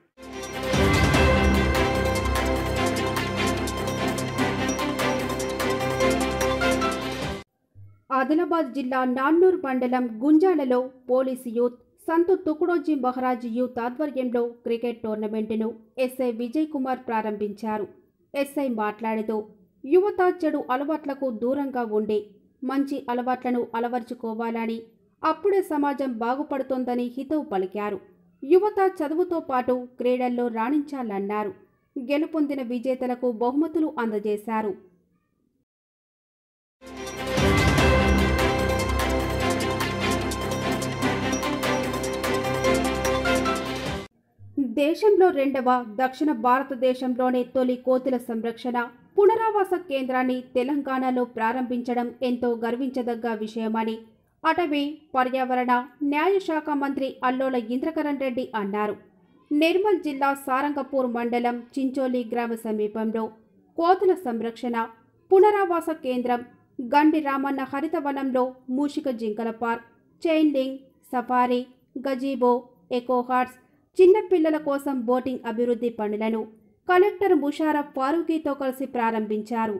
ఆదిలాబాద్ జిల్లా నాన్నూర్ మండలం గుంజాలలో police youth Santu Tukdoji Maharaj youth ఆధ్వర్యంలో క్రికెట్ టోర్నమెంటును ఎస్ఐ విజయ్ కుమార్ ప్రారంభించారు ఎస్ఐ మాట్లాడుతూ యువత చెడు అలవాట్లకు దూరంగా ఉండి మంచి అలవాట్లను అలవర్చుకోవాలని అప్పుడే సమాజం బాగుపడుతోందని హితవు పలికారు యువత చదువుతో పాటు క్రీడల్లో రాణించాలన్నారు గెలుపొందిన విజేతలకు బహుమతులు అందజేశారు దేశంలో రెండవ దక్షిణ భారతదేశంలోనే తొలి కోతుల సంరక్షణ పునరావాస కేంద్రాన్ని తెలంగాణలో ప్రారంభించడం ఎంతో గర్వించదగ్గ విషయమని అటవీ పర్యావరణ న్యాయశాఖ మంత్రి అల్లోల ఇంద్రకరణ్ రెడ్డి అన్నారు నిర్మల్ జిల్లా సారంగపూర్ మండలం చించోలి గ్రామ సమీపంలో కోతుల సంరక్షణ పునరావాస కేంద్రం గండి రామన్న హరితవనంలో మూషిక జింకల park chain link safari gazebo eco hearts చిన్నపిల్లల కోసం బోటింగ్ అభివృద్ధి పనులను కలెక్టర్ ముషారఫ్ ఫారూకీతో కలిసి ప్రారంభించారు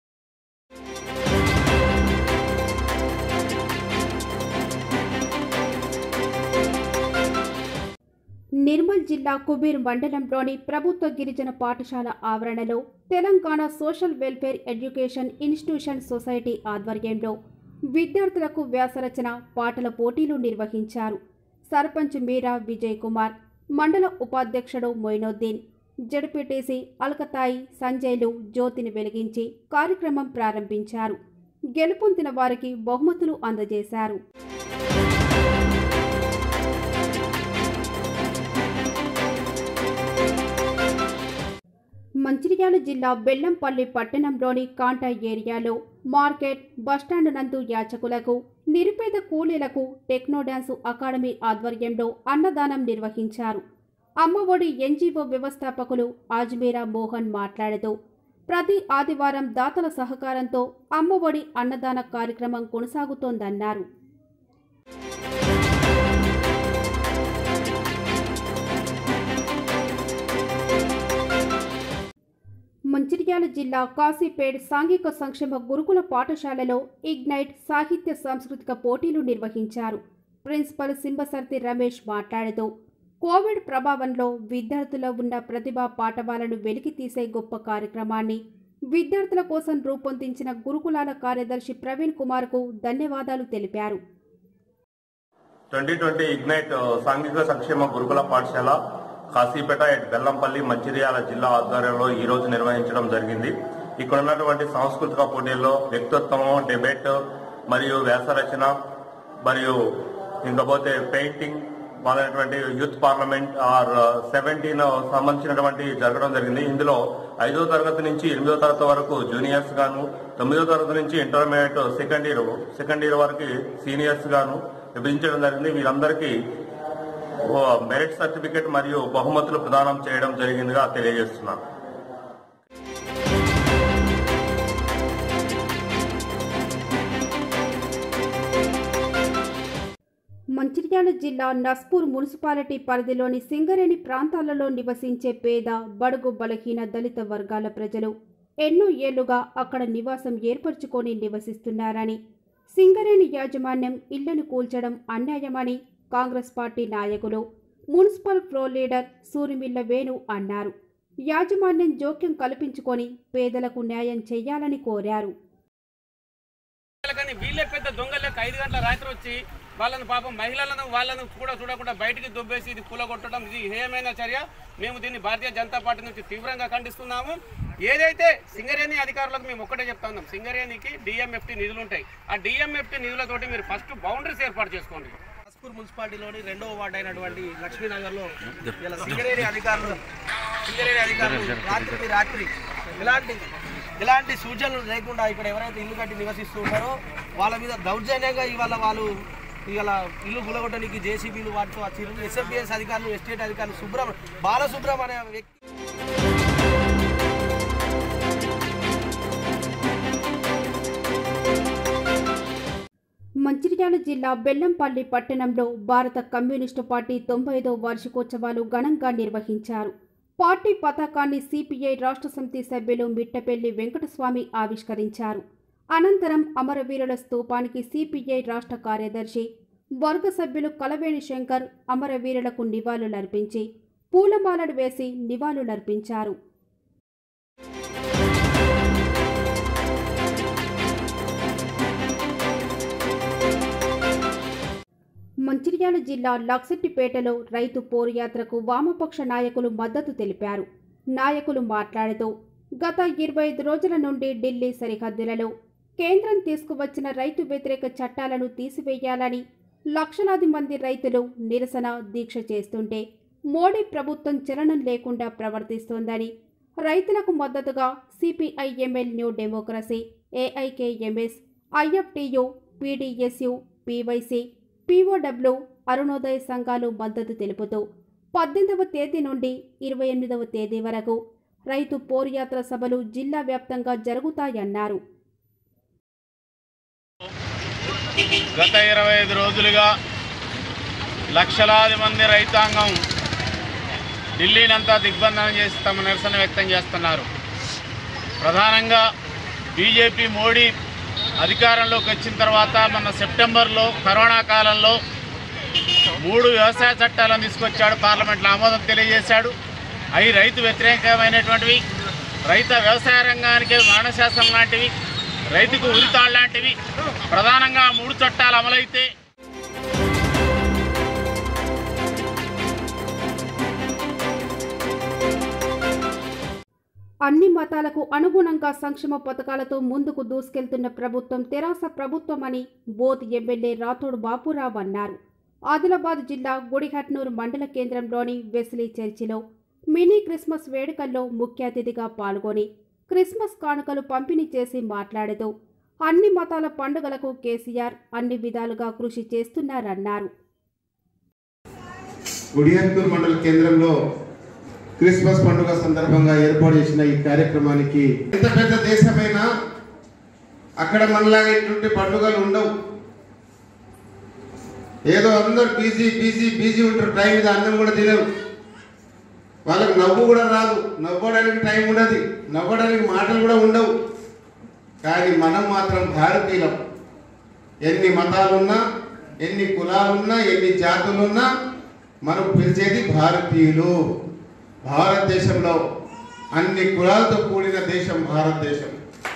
నిర్మల్ జిల్లా కుబీర్ మండలంలోని ప్రభుత్వ గిరిజన పాఠశాల ఆవరణలో Telangana social welfare education institution society ఆధ్వర్యంలో విద్యార్థులకు వ్యాసరచన పాటల పోటీలు నిర్వహించారు సర్పంచ్ మీరా విజయ్ కుమార్ మండల ఉపాధ్యక్షుడు మొయినుద్దీన్ జడ్పీటీసీ అల్కతాయి సంజయ్లు జ్యోతిని వెలిగించి కార్యక్రమం ప్రారంభించారు గెలుపొందిన వారికి బహుమతులు అందజేశారు మంచిర్యాల జిల్లా బెల్లంపల్లి పట్టణంలోని కాంటా ఏరియాలో మార్కెట్ బస్టాండ్ నందు యాచకులకు నిరుపేద కూలీలకు టెక్నో డ్యాన్సు అకాడమీ ఆధ్వర్యంలో అన్నదానం నిర్వహించారు అమ్మఒడి ఎన్జీఓ వ్యవస్థాపకులు ఆజ్మీరా మోహన్ మాట్లాడుతూ ప్రతి ఆదివారం దాతల సహకారంతో అమ్మఒడి అన్నదాన కార్యక్రమం కొనసాగుతోందన్నారు మంచిర్యాల జిల్లా కాశీపేట్ సాంఘిక సంక్షేమ గురుకుల పాఠశాలలో ఇగ్నైట్ సాహిత్య సాంస్కృతిక పోటీలు నిర్వహించారు ప్రిన్సిపల్ సింబసర్తి రమేష్ మాట్లాడుతూ కోవిడ్ ప్రభావంలో విద్యార్థుల ఉన్న ప్రతిభా పాఠవాలను వెలికి తీసే గొప్ప కార్యక్రమాన్ని విద్యార్థుల కోసం రూపొందించిన గురుకులాల కార్యదర్శి ప్రవీణ్ కుమార్కు ధన్యవాదాలు తెలిపారు ట్వంటీ ట్వంటీ ఇగ్నైట్ సాంఘిక సంక్షేమ గురుకుల పాఠశాల కాశీపేట ఎట్ బెల్లంపల్లి మంచిర్యాల జిల్లా ఆధ్వర్యంలో ఈ రోజు నిర్వహించడం జరిగింది ఇక్కడ ఉన్నటువంటి సాంస్కృతిక పోటీల్లో వ్యక్తిత్వము డిబేట్ మరియు వ్యాసరచన మరియు ఇంకపోతే పెయింటింగ్ మొదలైనటువంటి యూత్ పార్లమెంట్ ఆర్ సెవెంటీన్ సంబంధించినటువంటి జరగడం జరిగింది ఇందులో ఐదో తరగతి నుంచి ఎనిమిదో తరగతి వరకు జూనియర్స్ గాను తొమ్మిదో తరగతి నుంచి intermediate second year second year వరకు సీనియర్స్ గాను విభజించడం జరిగింది వీరందరికీ ఓ మెరిట్ సర్టిఫికెట్ మరియు బహుమతులు ప్రదానం చేయడం జరిగిందిగా తెలియజేస్తున్నాను మంచిర్యాల జిల్లా నస్పూర్ మున్సిపాలిటీ పరిధిలోని సింగరేణి ప్రాంతాలలో నివసించే పేద బడుగు బలహీన దళిత వర్గాల ప్రజలు ఎన్నో ఏళ్లుగా అక్కడ నివాసం ఏర్పరచుకొని నివసిస్తున్నారని సింగరేణి యాజమాన్యం ఇళ్లను కూల్చడం అన్యాయమని కాంగ్రెస్ పార్టీ నాయకులు municipal floor leader Surimilla Venu అన్నారు యాజమాన్యం జోక్యం కల్పించుకొని పేదలకు న్యాయం చేయాలని కోరారు కానీ వీళ్ళే పెద్ద దొంగలకు ఐదు గంటల రాత్రి వచ్చి వాళ్ళని పాపం మహిళలను వాళ్ళను కూడా చూడకుండా బయటికి దుబ్బేసి ఇది కూలగొట్టడం ఇది హేయమైన చర్య మేము దీన్ని భారతీయ జనతా పార్టీ నుంచి తీవ్రంగా ఖండిస్తున్నాము ఏదైతే సింగరేణి అధికారులకు మేము ఒక్కటే చెప్తా ఉన్నాం సింగరేణికి డిఎంఎఫ్టీ నిధులు ఉంటాయి ఆ డిఎంఎఫ్టీ నిధులతోటి మీరు ఫస్ట్ బౌండరీస్ ఏర్పాటు చేసుకోండి నాస్పూర్ మున్సిపాలిటీలోని రెండవ వార్డు అయినటువంటి లక్ష్మీనగర్లో ఇలా సింగరేణి అధికారులు సింగరేణి అధికారులు రాత్రికి రాత్రి ఇలాంటి ఇలాంటి సూచనలు లేకుండా ఇక్కడ ఎవరైతే ఇల్లు కట్టి నివసిస్తూ ఉన్నారో వాళ్ళ మీద దౌర్జన్యంగా ఇవాళ వాళ్ళు ఇవాళ ఇల్లు గులగొట్టడానికి జేసీబీలు వాటితో వచ్చిర్రు ఎస్ఎఫ్డిఎస్ అధికారులు ఎస్టేట్ అధికారులు సుబ్రహ్మ బాలసుబ్రహ్మ అనే వ్యక్తి మంచిర్యాల జిల్లా బెల్లంపల్లి పట్టణంలో భారత కమ్యూనిస్టు పార్టీ తొంభై ఐదో వార్షికోత్సవాలు ఘనంగా నిర్వహించారు పార్టీ పతాకాన్ని సిపిఐ రాష్ట్ర సమితి సభ్యులు మిట్టపల్లి వెంకటస్వామి ఆవిష్కరించారు అనంతరం అమరవీరుల స్తూపానికి సిపిఐ రాష్ట్ర కార్యదర్శి వర్గ సభ్యులు కలవేణి శంకర్ అమరవీరులకు నివాళులర్పించి పూలమాలలు వేసి నివాళులర్పించారు మంచిర్యాల జిల్లా లక్సెట్టిపేటలో రైతు పోరుయాత్రకు వామపక్ష నాయకులు మద్దతు తెలిపారు నాయకులు మాట్లాడుతూ గత ఇరవై ఐదు రోజుల నుండి ఢిల్లీ సరిహద్దులలో కేంద్రం తీసుకువచ్చిన రైతు వ్యతిరేక చట్టాలను తీసివేయాలని లక్షలాది మంది రైతులు నిరసన దీక్ష చేస్తుంటే మోడీ ప్రభుత్వం చలనం లేకుండా ప్రవర్తిస్తోందని రైతులకు మద్దతుగా CPIML New Democracy AIKMS IFTU PDSU PYC POW Arunodaya సంఘాలు మద్దతు తెలుపుతూ పద్దెనిమిదవ తేదీ నుండి ఇరవై ఎనిమిదవ తేదీ వరకు రైతు పోరుయాత్ర సభలు జిల్లా వ్యాప్తంగా జరుగుతాయన్నారు గత ఇరవై ఐదు రోజులుగా లక్షలాది మంది రైతాంగం ఢిల్లీనంతా దిగ్బంధనం చేసి తమ నిరసన వ్యక్తం చేస్తున్నారు ప్రధానంగా బీజేపీ మోడీ అధికారంలోకి వచ్చిన తర్వాత మన సెప్టెంబర్లో కరోనా కాలంలో మూడు వ్యవసాయ చట్టాలను తీసుకొచ్చాడు పార్లమెంట్లో ఆమోదం తెలియజేశాడు అవి రైతు వ్యతిరేకమైనటువంటివి రైత వ్యవసాయ రంగానికి మరణశాస్త్రం లాంటివి రైతుకు ఉరితాళ్ళు లాంటివి ప్రధానంగా మూడు చట్టాలు అమలైతే అన్ని మతాలకు అనుగుణంగా సంక్షేమ పథకాలతో ముందుకు దూసుకెళ్తున్న ప్రభుత్వం తెరాస ప్రభుత్వమని బోధ్ ఎమ్మెల్యే రాథోడ్ బాపురావు అన్నారు ఆదిలాబాద్ జిల్లా గుడిహట్నూరు మండల కేంద్రంలోని వెస్లీ చర్చిలో మినీ క్రిస్మస్ వేడుకల్లో ముఖ్య అతిథిగా పాల్గొని క్రిస్మస్ కానుకలు పంపిణీ చేసి మాట్లాడుతూ అన్ని మతాల పండుగలకు కేసీఆర్ అన్ని విధాలుగా కృషి చేస్తున్నారన్నారు గుడియన్పూర్ మండల కేంద్రంలో క్రిస్మస్ పండుగ సందర్భంగా ఏర్పాటు చేసిన ఈ కార్యక్రమానికి ఎంత పెద్ద దేశమైనా అక్కడ మనలాగా ఇటువంటి పండుగలు ఉండవు ఏదో అందరు బిజీ బిజీ బిజీ ఉంటారు టైం మీద అన్నం కూడా తినరు వాళ్ళకి నవ్వు కూడా రాదు నవ్వడానికి టైం ఉండదు నవ్వడానికి మాటలు కూడా ఉండవు కానీ మనం మాత్రం భారతీయులం ఎన్ని మతాలున్నా ఎన్ని కులాలున్నా ఎన్ని జాతులున్నా మనం పిలిచేది భారతీయులు భారతదేశంలో అన్ని కులాలతో కూడిన దేశం భారతదేశం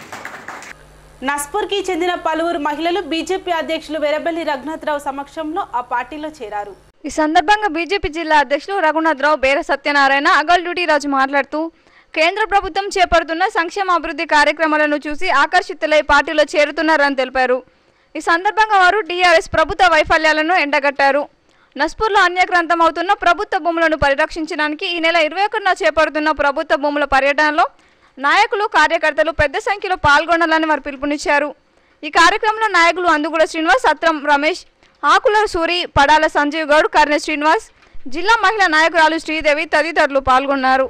నస్పూర్కి చెందిన పలువురు మహిళలు బీజేపీ అధ్యక్షులు వెరబెల్లి రఘునాథరావు సమక్షంలో ఆ పార్టీలో చేరారు ఈ సందర్భంగా బీజేపీ జిల్లా అధ్యక్షులు రఘునాథరావు బేర సత్యనారాయణ అగల్ డ్యూటీ రాజు మాట్లాడుతూ కేంద్ర ప్రభుత్వం చేపడుతున్న సంక్షేమ అభివృద్ధి కార్యక్రమాలను చూసి ఆకర్షితులై పార్టీలో చేరుతున్నారని తెలిపారు ఈ సందర్భంగా వారు టీఆర్ఎస్ ప్రభుత్వ వైఫల్యాలను ఎండగట్టారు నస్పూర్లో అన్యాక్రాంతం అవుతున్న ప్రభుత్వ భూములను పరిరక్షించడానికి ఈ నెల ఇరవై ఒకటిన చేపడుతున్న ప్రభుత్వ భూముల పర్యటనలో నాయకులు కార్యకర్తలు పెద్ద సంఖ్యలో పాల్గొనాలని వారు పిలుపునిచ్చారు ఈ కార్యక్రమంలో నాయకులు అందుగుల శ్రీనివాస్ సత్రం రమేష్ ఆకుల సూరి పడాల సంజీవ్ గౌడ్ కర్ణె శ్రీనివాస్ జిల్లా మహిళా నాయకురాలు శ్రీదేవి తదితరులు పాల్గొన్నారు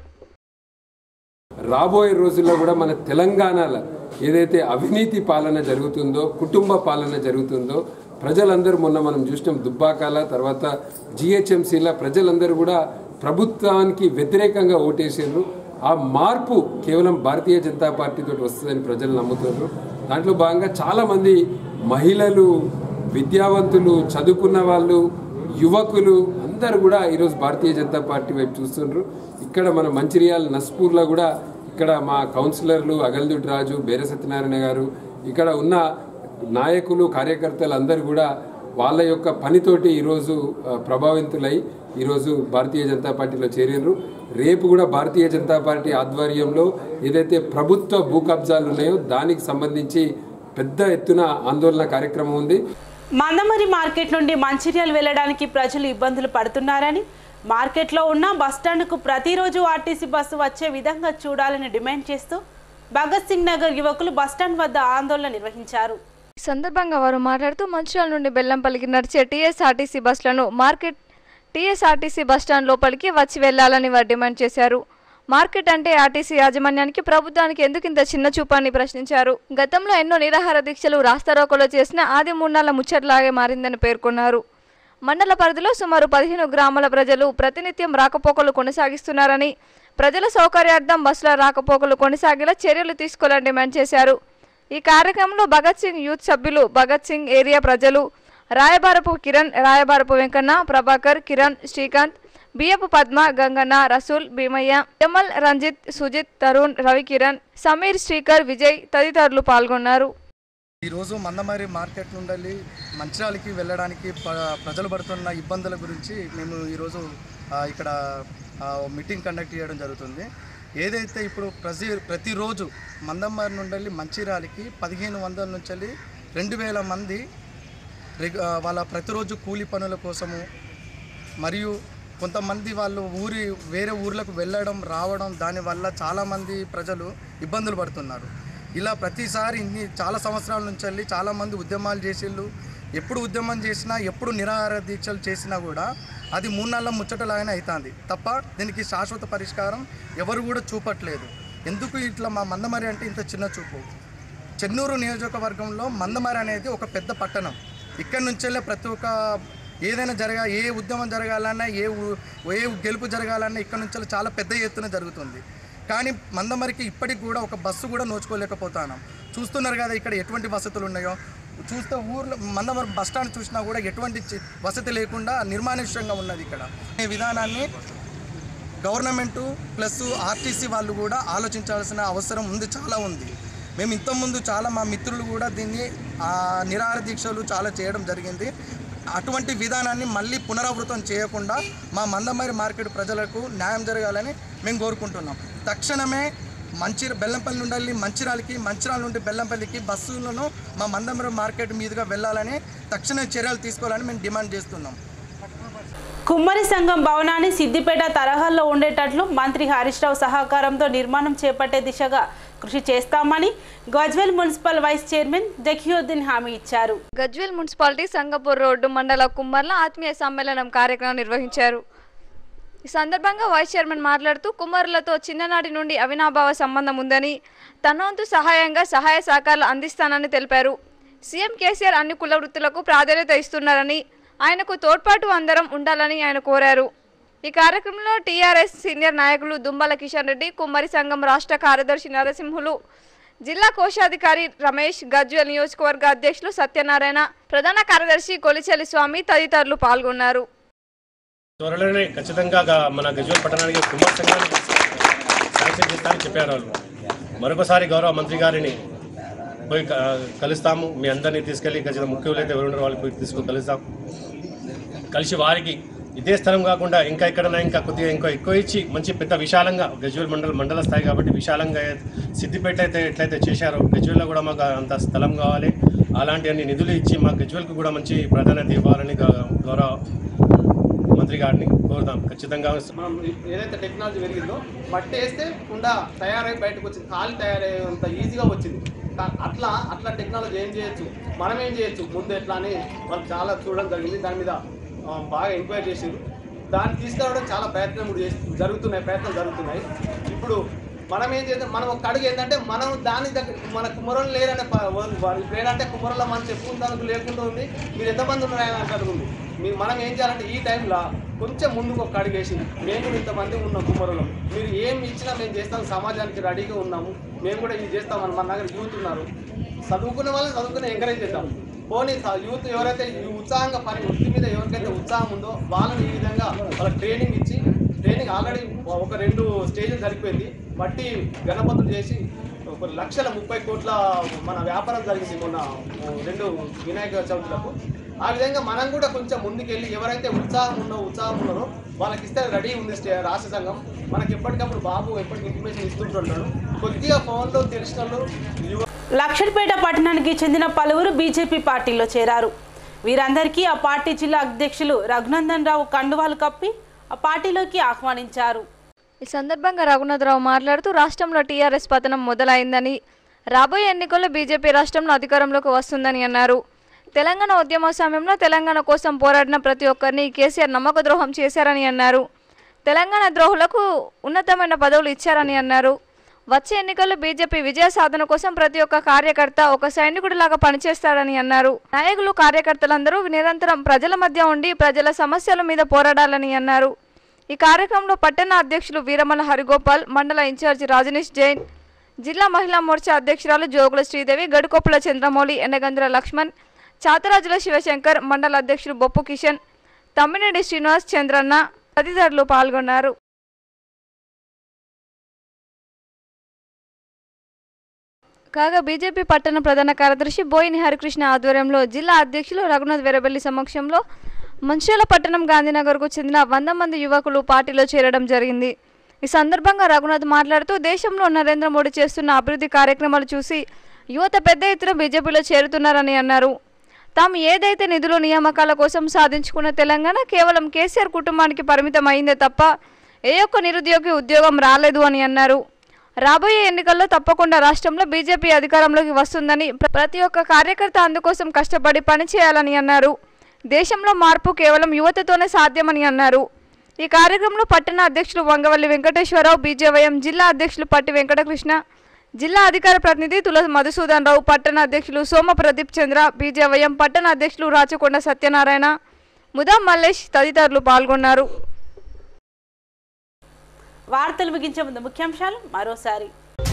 రాబోయే రోజుల్లో కూడా మన తెలంగాణలో ఏదైతే అవినీతి పాలన జరుగుతుందో కుటుంబ పాలన జరుగుతుందో ప్రజలందరూ మొన్న మనం చూసినాం దుబ్బాకాల తర్వాత జిహెచ్ఎంసీల ప్రజలందరూ కూడా ప్రభుత్వానికి వ్యతిరేకంగా ఓటేసారు ఆ మార్పు కేవలం భారతీయ జనతా పార్టీతో వస్తుందని ప్రజలు నమ్ముతున్నారు దాంట్లో భాగంగా చాలామంది మహిళలు విద్యావంతులు చదువుకున్న వాళ్ళు యువకులు అందరూ కూడా ఈరోజు భారతీయ జనతా పార్టీ వైపు చూస్తున్నారు ఇక్కడ మన మంచిర్యాల నస్పూర్లో కూడా ఇక్కడ మా కౌన్సిలర్లు అగల్దుటి రాజు బేర సత్యనారాయణ గారు ఇక్కడ ఉన్న నాయకులు కార్యకర్తలు అందరూ కూడా వాళ్ళ యొక్క పనితోటి ఈరోజు ఆ, ప్రభావితులై ఈరోజు భారతీయ జనతా పార్టీలో చేరినారు రేపు కూడా భారతీయ జనతా పార్టీ ఆధ్వర్యంలో ఏదైతే ప్రభుత్వ భూ కబ్జాలు ఉన్నాయో దానికి సంబంధించి పెద్ద ఎత్తున ఆందోళన కార్యక్రమం ఉంది మందమరి మార్కెట్ నుండి మంచిర్యాల వెళ్ళడానికి ప్రజలు ఇబ్బందులు పడుతున్నారని మార్కెట్లో ఉన్న బస్టాండ్కు ప్రతిరోజు ఆర్టీసీ బస్సు వచ్చే విధంగా చూడాలని డిమాండ్ చేస్తూ భగత్ సింగ్ నగర్ యువకులు బస్టాండ్ వద్ద ఆందోళన నిర్వహించారు ఈ సందర్భంగా వారు మాట్లాడుతూ మంచిర్యాల నుండి బెల్లంపల్లికి నడిచే టీఎస్ఆర్టీసీ బస్సులను మార్కెట్ టీఎస్ఆర్టీసీ బస్టాండ్ లోపలికి వచ్చి వెళ్లాలని వారు డిమాండ్ చేశారు మార్కెట్ అంటే ఆర్టీసీ యాజమాన్యానికి ప్రభుత్వానికి ఎందుకు ఇంత చిన్న చూపాన్ని ప్రశ్నించారు గతంలో ఎన్నో నిరాహార దీక్షలు రాస్తారోకోలో చేసిన ఆది మూన్నాళ్ల ముచ్చట్లాగే మారిందని పేర్కొన్నారు మండల పరిధిలో సుమారు పదిహేను గ్రామాల ప్రజలు ప్రతినిత్యం రాకపోకలు కొనసాగిస్తున్నారని ప్రజల సౌకర్యార్థం బస్సుల రాకపోకలు కొనసాగేలా చర్యలు తీసుకోవాలని డిమాండ్ చేశారు ఈ కార్యక్రమంలో భగత్ సింగ్ యూత్ సభ్యులు భగత్ సింగ్ ఏరియా ప్రజలు రాయబారపు కిరణ్ రాయబారపు వెంకన్న ప్రభాకర్ కిరణ్ శ్రీకాంత్ బియ్యపు పద్మ గంగన్న రసూల్ భీమయ్య జమల్ రంజిత్ సుజిత్ తరుణ్ రవికిరణ్ సమీర్ శ్రీకర్ విజయ్ తదితరులు పాల్గొన్నారు ఈరోజు మందమరి మార్కెట్ నుండి మంచిర్యాలకి వెళ్ళడానికి ప- ప్రజలు పడుతున్న ఇబ్బందుల గురించి మేము ఈరోజు ఆ, ఇక్కడ ఆ, మీటింగ్ కండక్ట్ చేయడం జరుగుతుంది ఏదైతే ఇప్పుడు ప్రతి ప్రతిరోజు మందమరి నుండి మంచిర్యాలకి పదిహేను వందల నుంచి రెండు వేల మంది రెగ్- ఆ, వాళ్ళ ప్రతిరోజు కూలి పనుల కోసము మరియు కొంతమంది వాళ్ళు ఊరి వేరే ఊర్లకు వెళ్ళడం రావడం దానివల్ల చాలామంది ప్రజలు ఇబ్బందులు పడుతున్నారు ఇలా ప్రతిసారి ఇన్ని చాలా సంవత్సరాల నుంచి వెళ్ళి చాలామంది ఉద్యమాలు చేసిళ్ళు ఎప్పుడు ఉద్యమం చేసినా ఎప్పుడు నిరాహార దీక్షలు చేసినా కూడా అది మూడు నెలల ముచ్చటలాగానే అవుతుంది తప్ప దీనికి శాశ్వత పరిష్కారం ఎవరు కూడా చూపట్లేదు ఎందుకు ఇట్లా మా మందమరి అంటే ఇంత చిన్న చూపు చెన్నూరు నియోజకవర్గంలో మందమరి అనేది ఒక పెద్ద పట్టణం ఇక్కడ నుంచెల్లే ప్రతి ఒక్క ఏదైనా జరగా ఏ ఉద్యమం జరగాలన్నా ఏ ఊ- ఏ గెలుపు జరగాలన్నా ఇక్కడ నుంచి చాలా పెద్ద ఎత్తున జరుగుతుంది కానీ మందమరికి ఇప్పటికి కూడా ఒక బస్సు కూడా నోచుకోలేకపోతున్నాం చూస్తున్నారు కదా ఇక్కడ ఎటువంటి వసతులు ఉన్నాయో చూస్తే ఊర్లో మందమరి బస్ స్టాండ్ చూసినా కూడా ఎటువంటి చి- వసతి లేకుండా నిర్మానుష్యంగా ఉన్నది ఇక్కడ ఈ విధానాన్ని గవర్నమెంటు ప్లస్ ఆర్టీసీ వాళ్ళు కూడా ఆలోచించాల్సిన అవసరం ఉంది చాలా ఉంది మేము ఇంతకుముందు చాలా మా మిత్రులు కూడా దీన్ని ఆ, నిరాహార దీక్షలు చాలా చేయడం జరిగింది అటువంటి విధానాన్ని మళ్ళీ పునరావృతం చేయకుండా మా మందమరి మార్కెట్ ప్రజలకు న్యాయం జరగాలని మేము కోరుకుంటున్నాం తక్షణమే మంచి బెల్లంపల్లి నుండి మంచిర్యాలకి మంచిర్యాల నుండి బెల్లంపల్లికి బస్సులను మా మందమరి మార్కెట్ మీదుగా వెళ్ళాలని తక్షణ చర్యలు తీసుకోవాలని మేము డిమాండ్ చేస్తున్నాం కుమ్మరి సంఘం భవనాన్ని సిద్దిపేట తరహాలో ఉండేటట్లు మంత్రి హరీష్ రావు సహకారంతో నిర్మాణం చేపట్టే దిశగా కృషి చేస్తామని Gajwel municipal vice chairman Zakiuddin హామీ ఇచ్చారు గజ్వేల్ మున్సిపాలిటీ సంగపూర్ రోడ్డు మండల కుమ్మర్ల ఆత్మీయ సమ్మేళనం కార్యక్రమం నిర్వహించారు ఈ సందర్భంగా వైస్ చైర్మన్ మాట్లాడుతూ కుమారులతో చిన్ననాటి నుండి అవినాభావ సంబంధం ఉందని తన వంతు సహాయంగా సహాయ సహకారాలు అందిస్తానని తెలిపారు సీఎం కేసీఆర్ అన్ని కుల వృత్తులకు ప్రాధాన్యత ఇస్తున్నారని ఆయనకు తోడ్పాటు అందరం ఉండాలని ఆయన కోరారు ఈ కార్యక్రమంలో టీఆర్ఎస్ సీనియర్ నాయకులు దుంబల కిషన్ రెడ్డి కుమ్మరి సంఘం రాష్ట్ర కార్యదర్శి నరసింహులు జిల్లా కోశాధికారి రమేష్ గజ్వెల్ నియోజకవర్గ అధ్యక్షులు సత్యనారాయణ ప్రధాన కార్యదర్శి కొలిచెలి స్వామి తదితరులు పాల్గొన్నారు త్వరలోనే ఖచ్చితంగా గా- మన గజ్వేల్ పట్టణానికి కుమార్ సంఘాన్ని శాంక్షన్ చేస్తామని చెప్పారు వాళ్ళు మరొకసారి గౌరవ మంత్రి గారిని పోయి క- కలుస్తాము మీ అందరినీ తీసుకెళ్ళి ఖచ్చితంగా ముఖ్యులు అయితే ఎవరున్నారో వాళ్ళకి పోయి తీసుకొని కలుస్తాం కలిసి వారికి ఇదే స్థలం కాకుండా ఇంకా ఎక్కడైనా ఇంకా కొద్దిగా ఇంకా ఎక్కువ ఇచ్చి మంచి పెద్ద విశాలంగా గజ్వేల్ మండల మండల స్థాయి కాబట్టి విశాలంగా సిద్దిపేట అయితే ఎట్లయితే చేశారో గజ్వేల్లో కూడా మాకు అంత స్థలం కావాలి అలాంటి అన్ని నిధులు ఇచ్చి మా గజ్వేల్కి కూడా మంచి ప్రాధాన్యత ఇవ్వాలని గౌ- గౌరవ మంత్రి గారిని కోరుదాం ఖచ్చితంగా మనం ఏదైతే టెక్నాలజీ పెరిగిందో మట్టి వేస్తే కుండ తయారై బయటకు వచ్చింది ఖాళీ తయారయ్యేంత ఈజీగా వచ్చింది కా- అట్లా అట్లా టెక్నాలజీ ఏం చేయొచ్చు మనం ఏం చేయొచ్చు ముందు ఎట్లా అని వాళ్ళు చాలా చూడడం జరిగింది దాని మీద ఆ, బాగా ఎంక్వైరీ చేసారు దాన్ని తీసుకురావడం చాలా ప్రయత్నం కూడా చేసి జరుగుతున్నాయి ప్రయత్నాలు జరుగుతున్నాయి ఇప్పుడు మనం ఏం చేద్దాం మనం ఒక అడుగు ఏంటంటే మనం దాని దగ్గర మన కుమ్మరోళ్ళు లేరనే ప- వాళ్ళు వాళ్ళు ఇప్పుడు ఏంటంటే కుమ్మరోళ్ళ మనం చెప్పుకుంటానికి లేకుండా ఉంది మీరు ఎంతమంది ఉన్నారని అంటారు ఉంది మీరు మనం ఏం చేయాలంటే ఈ టైంలో కొంచెం ముందుకు ఒక అడుగు వేసి మేము కూడా ఇంతమంది ఉన్నాం కుమ్మరులం మీరు ఏం ఇచ్చినా మేము చేస్తాం సమాజానికి రెడీగా ఉన్నాము మేము కూడా ఇది చేస్తామని మన దగ్గర యూత్ ఉన్నారు చదువుకునే వాళ్ళని చదువుకునే ఎంకరేజ్ చేద్దాం పోనీ స- యూత్ ఎవరైతే ఈ ఉత్సాహంగా పని వృత్తి మీద ఎవరికైతే ఉత్సాహం ఉందో వాళ్ళని ఈ విధంగా వాళ్ళకి ట్రైనింగ్ ఇచ్చి ట్రైనింగ్ ఆల్రెడీ ఒక రెండు స్టేజ్లు సరిపోయింది బట్టి గణపతులు చేసి ఒక లక్షల ముప్పై కోట్ల మన వ్యాపారం జరిగింది మొన్న రెండు వినాయక చవితులకు ఆ విధంగా మనం కూడా కొంచెం ముందుకెళ్ళి ఎవరైతే ఉత్సాహం ఉన్నో ఉత్సాహం ఉన్నారో వాళ్ళకి ఇస్తే రెడీ ఉంది స్టే- రాష్ట్ర సంఘం మనకి ఎప్పటికప్పుడు బాబు ఎప్పటికి ఇన్ఫర్మేషన్ ఇస్తుంటున్నాడు కొద్దిగా ఫోన్లో తెలిసిన వాళ్ళు యువ లక్షడ్పేట పట్టణానికి చెందిన పలువురు బీజేపీ పార్టీలో చేరారు వీరందరికీ ఆ పార్టీ జిల్లా అధ్యక్షులు రఘునందన్ రావు కండువాలు కప్పి ఆ పార్టీలోకి ఆహ్వానించారు ఈ సందర్భంగా రఘునాథరావు మాట్లాడుతూ రాష్ట్రంలో టీఆర్ఎస్ పతనం మొదలైందని రాబోయే ఎన్నికల్లో బీజేపీ రాష్ట్రంలో అధికారంలోకి వస్తుందని అన్నారు తెలంగాణ ఉద్యమ సమయంలో తెలంగాణ కోసం పోరాడిన ప్రతి ఒక్కరిని కేసీఆర్ నమ్మక ద్రోహం చేశారని అన్నారు తెలంగాణ ద్రోహులకు ఉన్నతమైన పదవులు ఇచ్చారని అన్నారు వచ్చే ఎన్నికల్లో బీజేపీ విజయ సాధన కోసం ప్రతి ఒక్క కార్యకర్త ఒక సైనికుడిలాగా పనిచేస్తాడని అన్నారు నాయకులు కార్యకర్తలందరూ నిరంతరం ప్రజల మధ్య ఉండి ప్రజల సమస్యల మీద పోరాడాలని అన్నారు ఈ కార్యక్రమంలో పట్టణ అధ్యక్షులు వీరమల హరిగోపాల్ మండల ఇన్ఛార్జి రాజనీష్ జైన్ జిల్లా మహిళా మోర్చా అధ్యక్షురాలు జోగుల శ్రీదేవి గడుకొప్పుల చంద్రమౌళి ఎన్నగంద్ర లక్ష్మణ్ చాతరాజుల శివశంకర్ మండల అధ్యక్షులు బొప్పు కిషన్ తమ్మినేడి శ్రీనివాస్ చంద్రన్న తదితరులు పాల్గొన్నారు కాగా బీజేపీ పట్టణ ప్రధాన కార్యదర్శి బోయిని హరికృష్ణ ఆధ్వర్యంలో జిల్లా అధ్యక్షులు రఘునాథ్ వెరబెల్లి సమక్షంలో మంచిర్యాల పట్టణం గాంధీనగర్కు చెందిన వంద మంది యువకులు పార్టీలో చేరడం జరిగింది ఈ సందర్భంగా రఘునాథ్ మాట్లాడుతూ దేశంలో నరేంద్ర మోడీ చేస్తున్న అభివృద్ధి కార్యక్రమాలు చూసి యువత పెద్ద ఎత్తున బీజేపీలో చేరుతున్నారని అన్నారు తాము ఏదైతే నిధులు నియామకాల కోసం సాధించుకున్న తెలంగాణ కేవలం కేసీఆర్ కుటుంబానికి పరిమితం అయిందే తప్ప ఏ ఒక్క నిరుద్యోగి ఉద్యోగం రాలేదు అని అన్నారు రాబోయే ఎన్నికల్లో తప్పకుండా రాష్ట్రంలో బీజేపీ అధికారంలోకి వస్తుందని ప్ర- ప్రతి ఒక్క కార్యకర్త అందుకోసం కష్టపడి పనిచేయాలని అన్నారు దేశంలో మార్పు కేవలం యువతతోనే సాధ్యమని అన్నారు ఈ కార్యక్రమంలో పట్టణ అధ్యక్షులు వంగవల్లి వెంకటేశ్వరరావు బీజేవైఎం జిల్లా అధ్యక్షులు పట్టి వెంకటకృష్ణ జిల్లా అధికార ప్రతినిధి తుల మధుసూదన్ రావు పట్టణ అధ్యక్షులు సోమ ప్రదీప్ చంద్ర బీజేవైఎం పట్టణ అధ్యక్షులు రాచకొండ సత్యనారాయణ ముదా మల్లేష్ తదితరులు పాల్గొన్నారు వార్తలు ముగించే ముందు ముఖ్యాంశాలు మరోసారి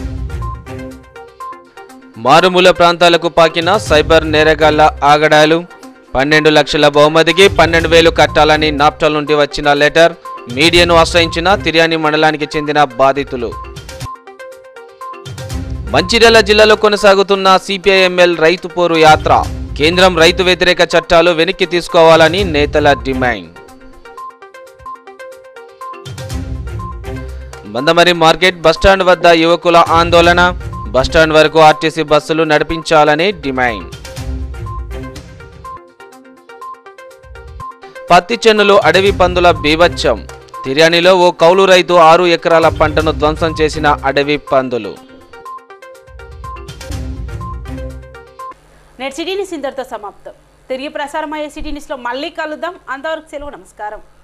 మారుమూల ప్రాంతాలకు పాకిన సైబర్ నేరగాళ్ల ఆగడాలు పన్నెండు లక్షల బహుమతికి పన్నెండు వేలు కట్టాలని నాప్టల్ నుండి వచ్చిన లెటర్ మీడియాను ఆశ్రయించిన తిర్యాని మండలానికి చెందిన బాధితులు మంచిర్యాల జిల్లాలో కొనసాగుతున్న సిపిఐఎంఎల్ రైతు పోరు యాత్ర కేంద్రం రైతు వ్యతిరేక చట్టాలు వెనక్కి తీసుకోవాలని నేతల డిమాండ్ మందమరి మార్కెట్ బస్టాండ్ వద్ద యువకుల ఆందోళన బస్టాండ్ వరకు ఆర్టీసీ బస్సులు నడిపించాలని డిమాండ్ పత్తి చెన్నులు అడవి పందుల బీభత్సం తిర్యానిలో ఓ కౌలు రైతు ఆరు ఎకరాల పంటను ధ్వంసం చేసిన అడవి పందులు నేటి సిటీ న్యూస్ ఇంతటితో సమాప్తం తిరిగి ప్రసారమయ్యే సిటీ న్యూస్లో మళ్ళీ కలుద్దాం అంతవరకు సెలవు నమస్కారం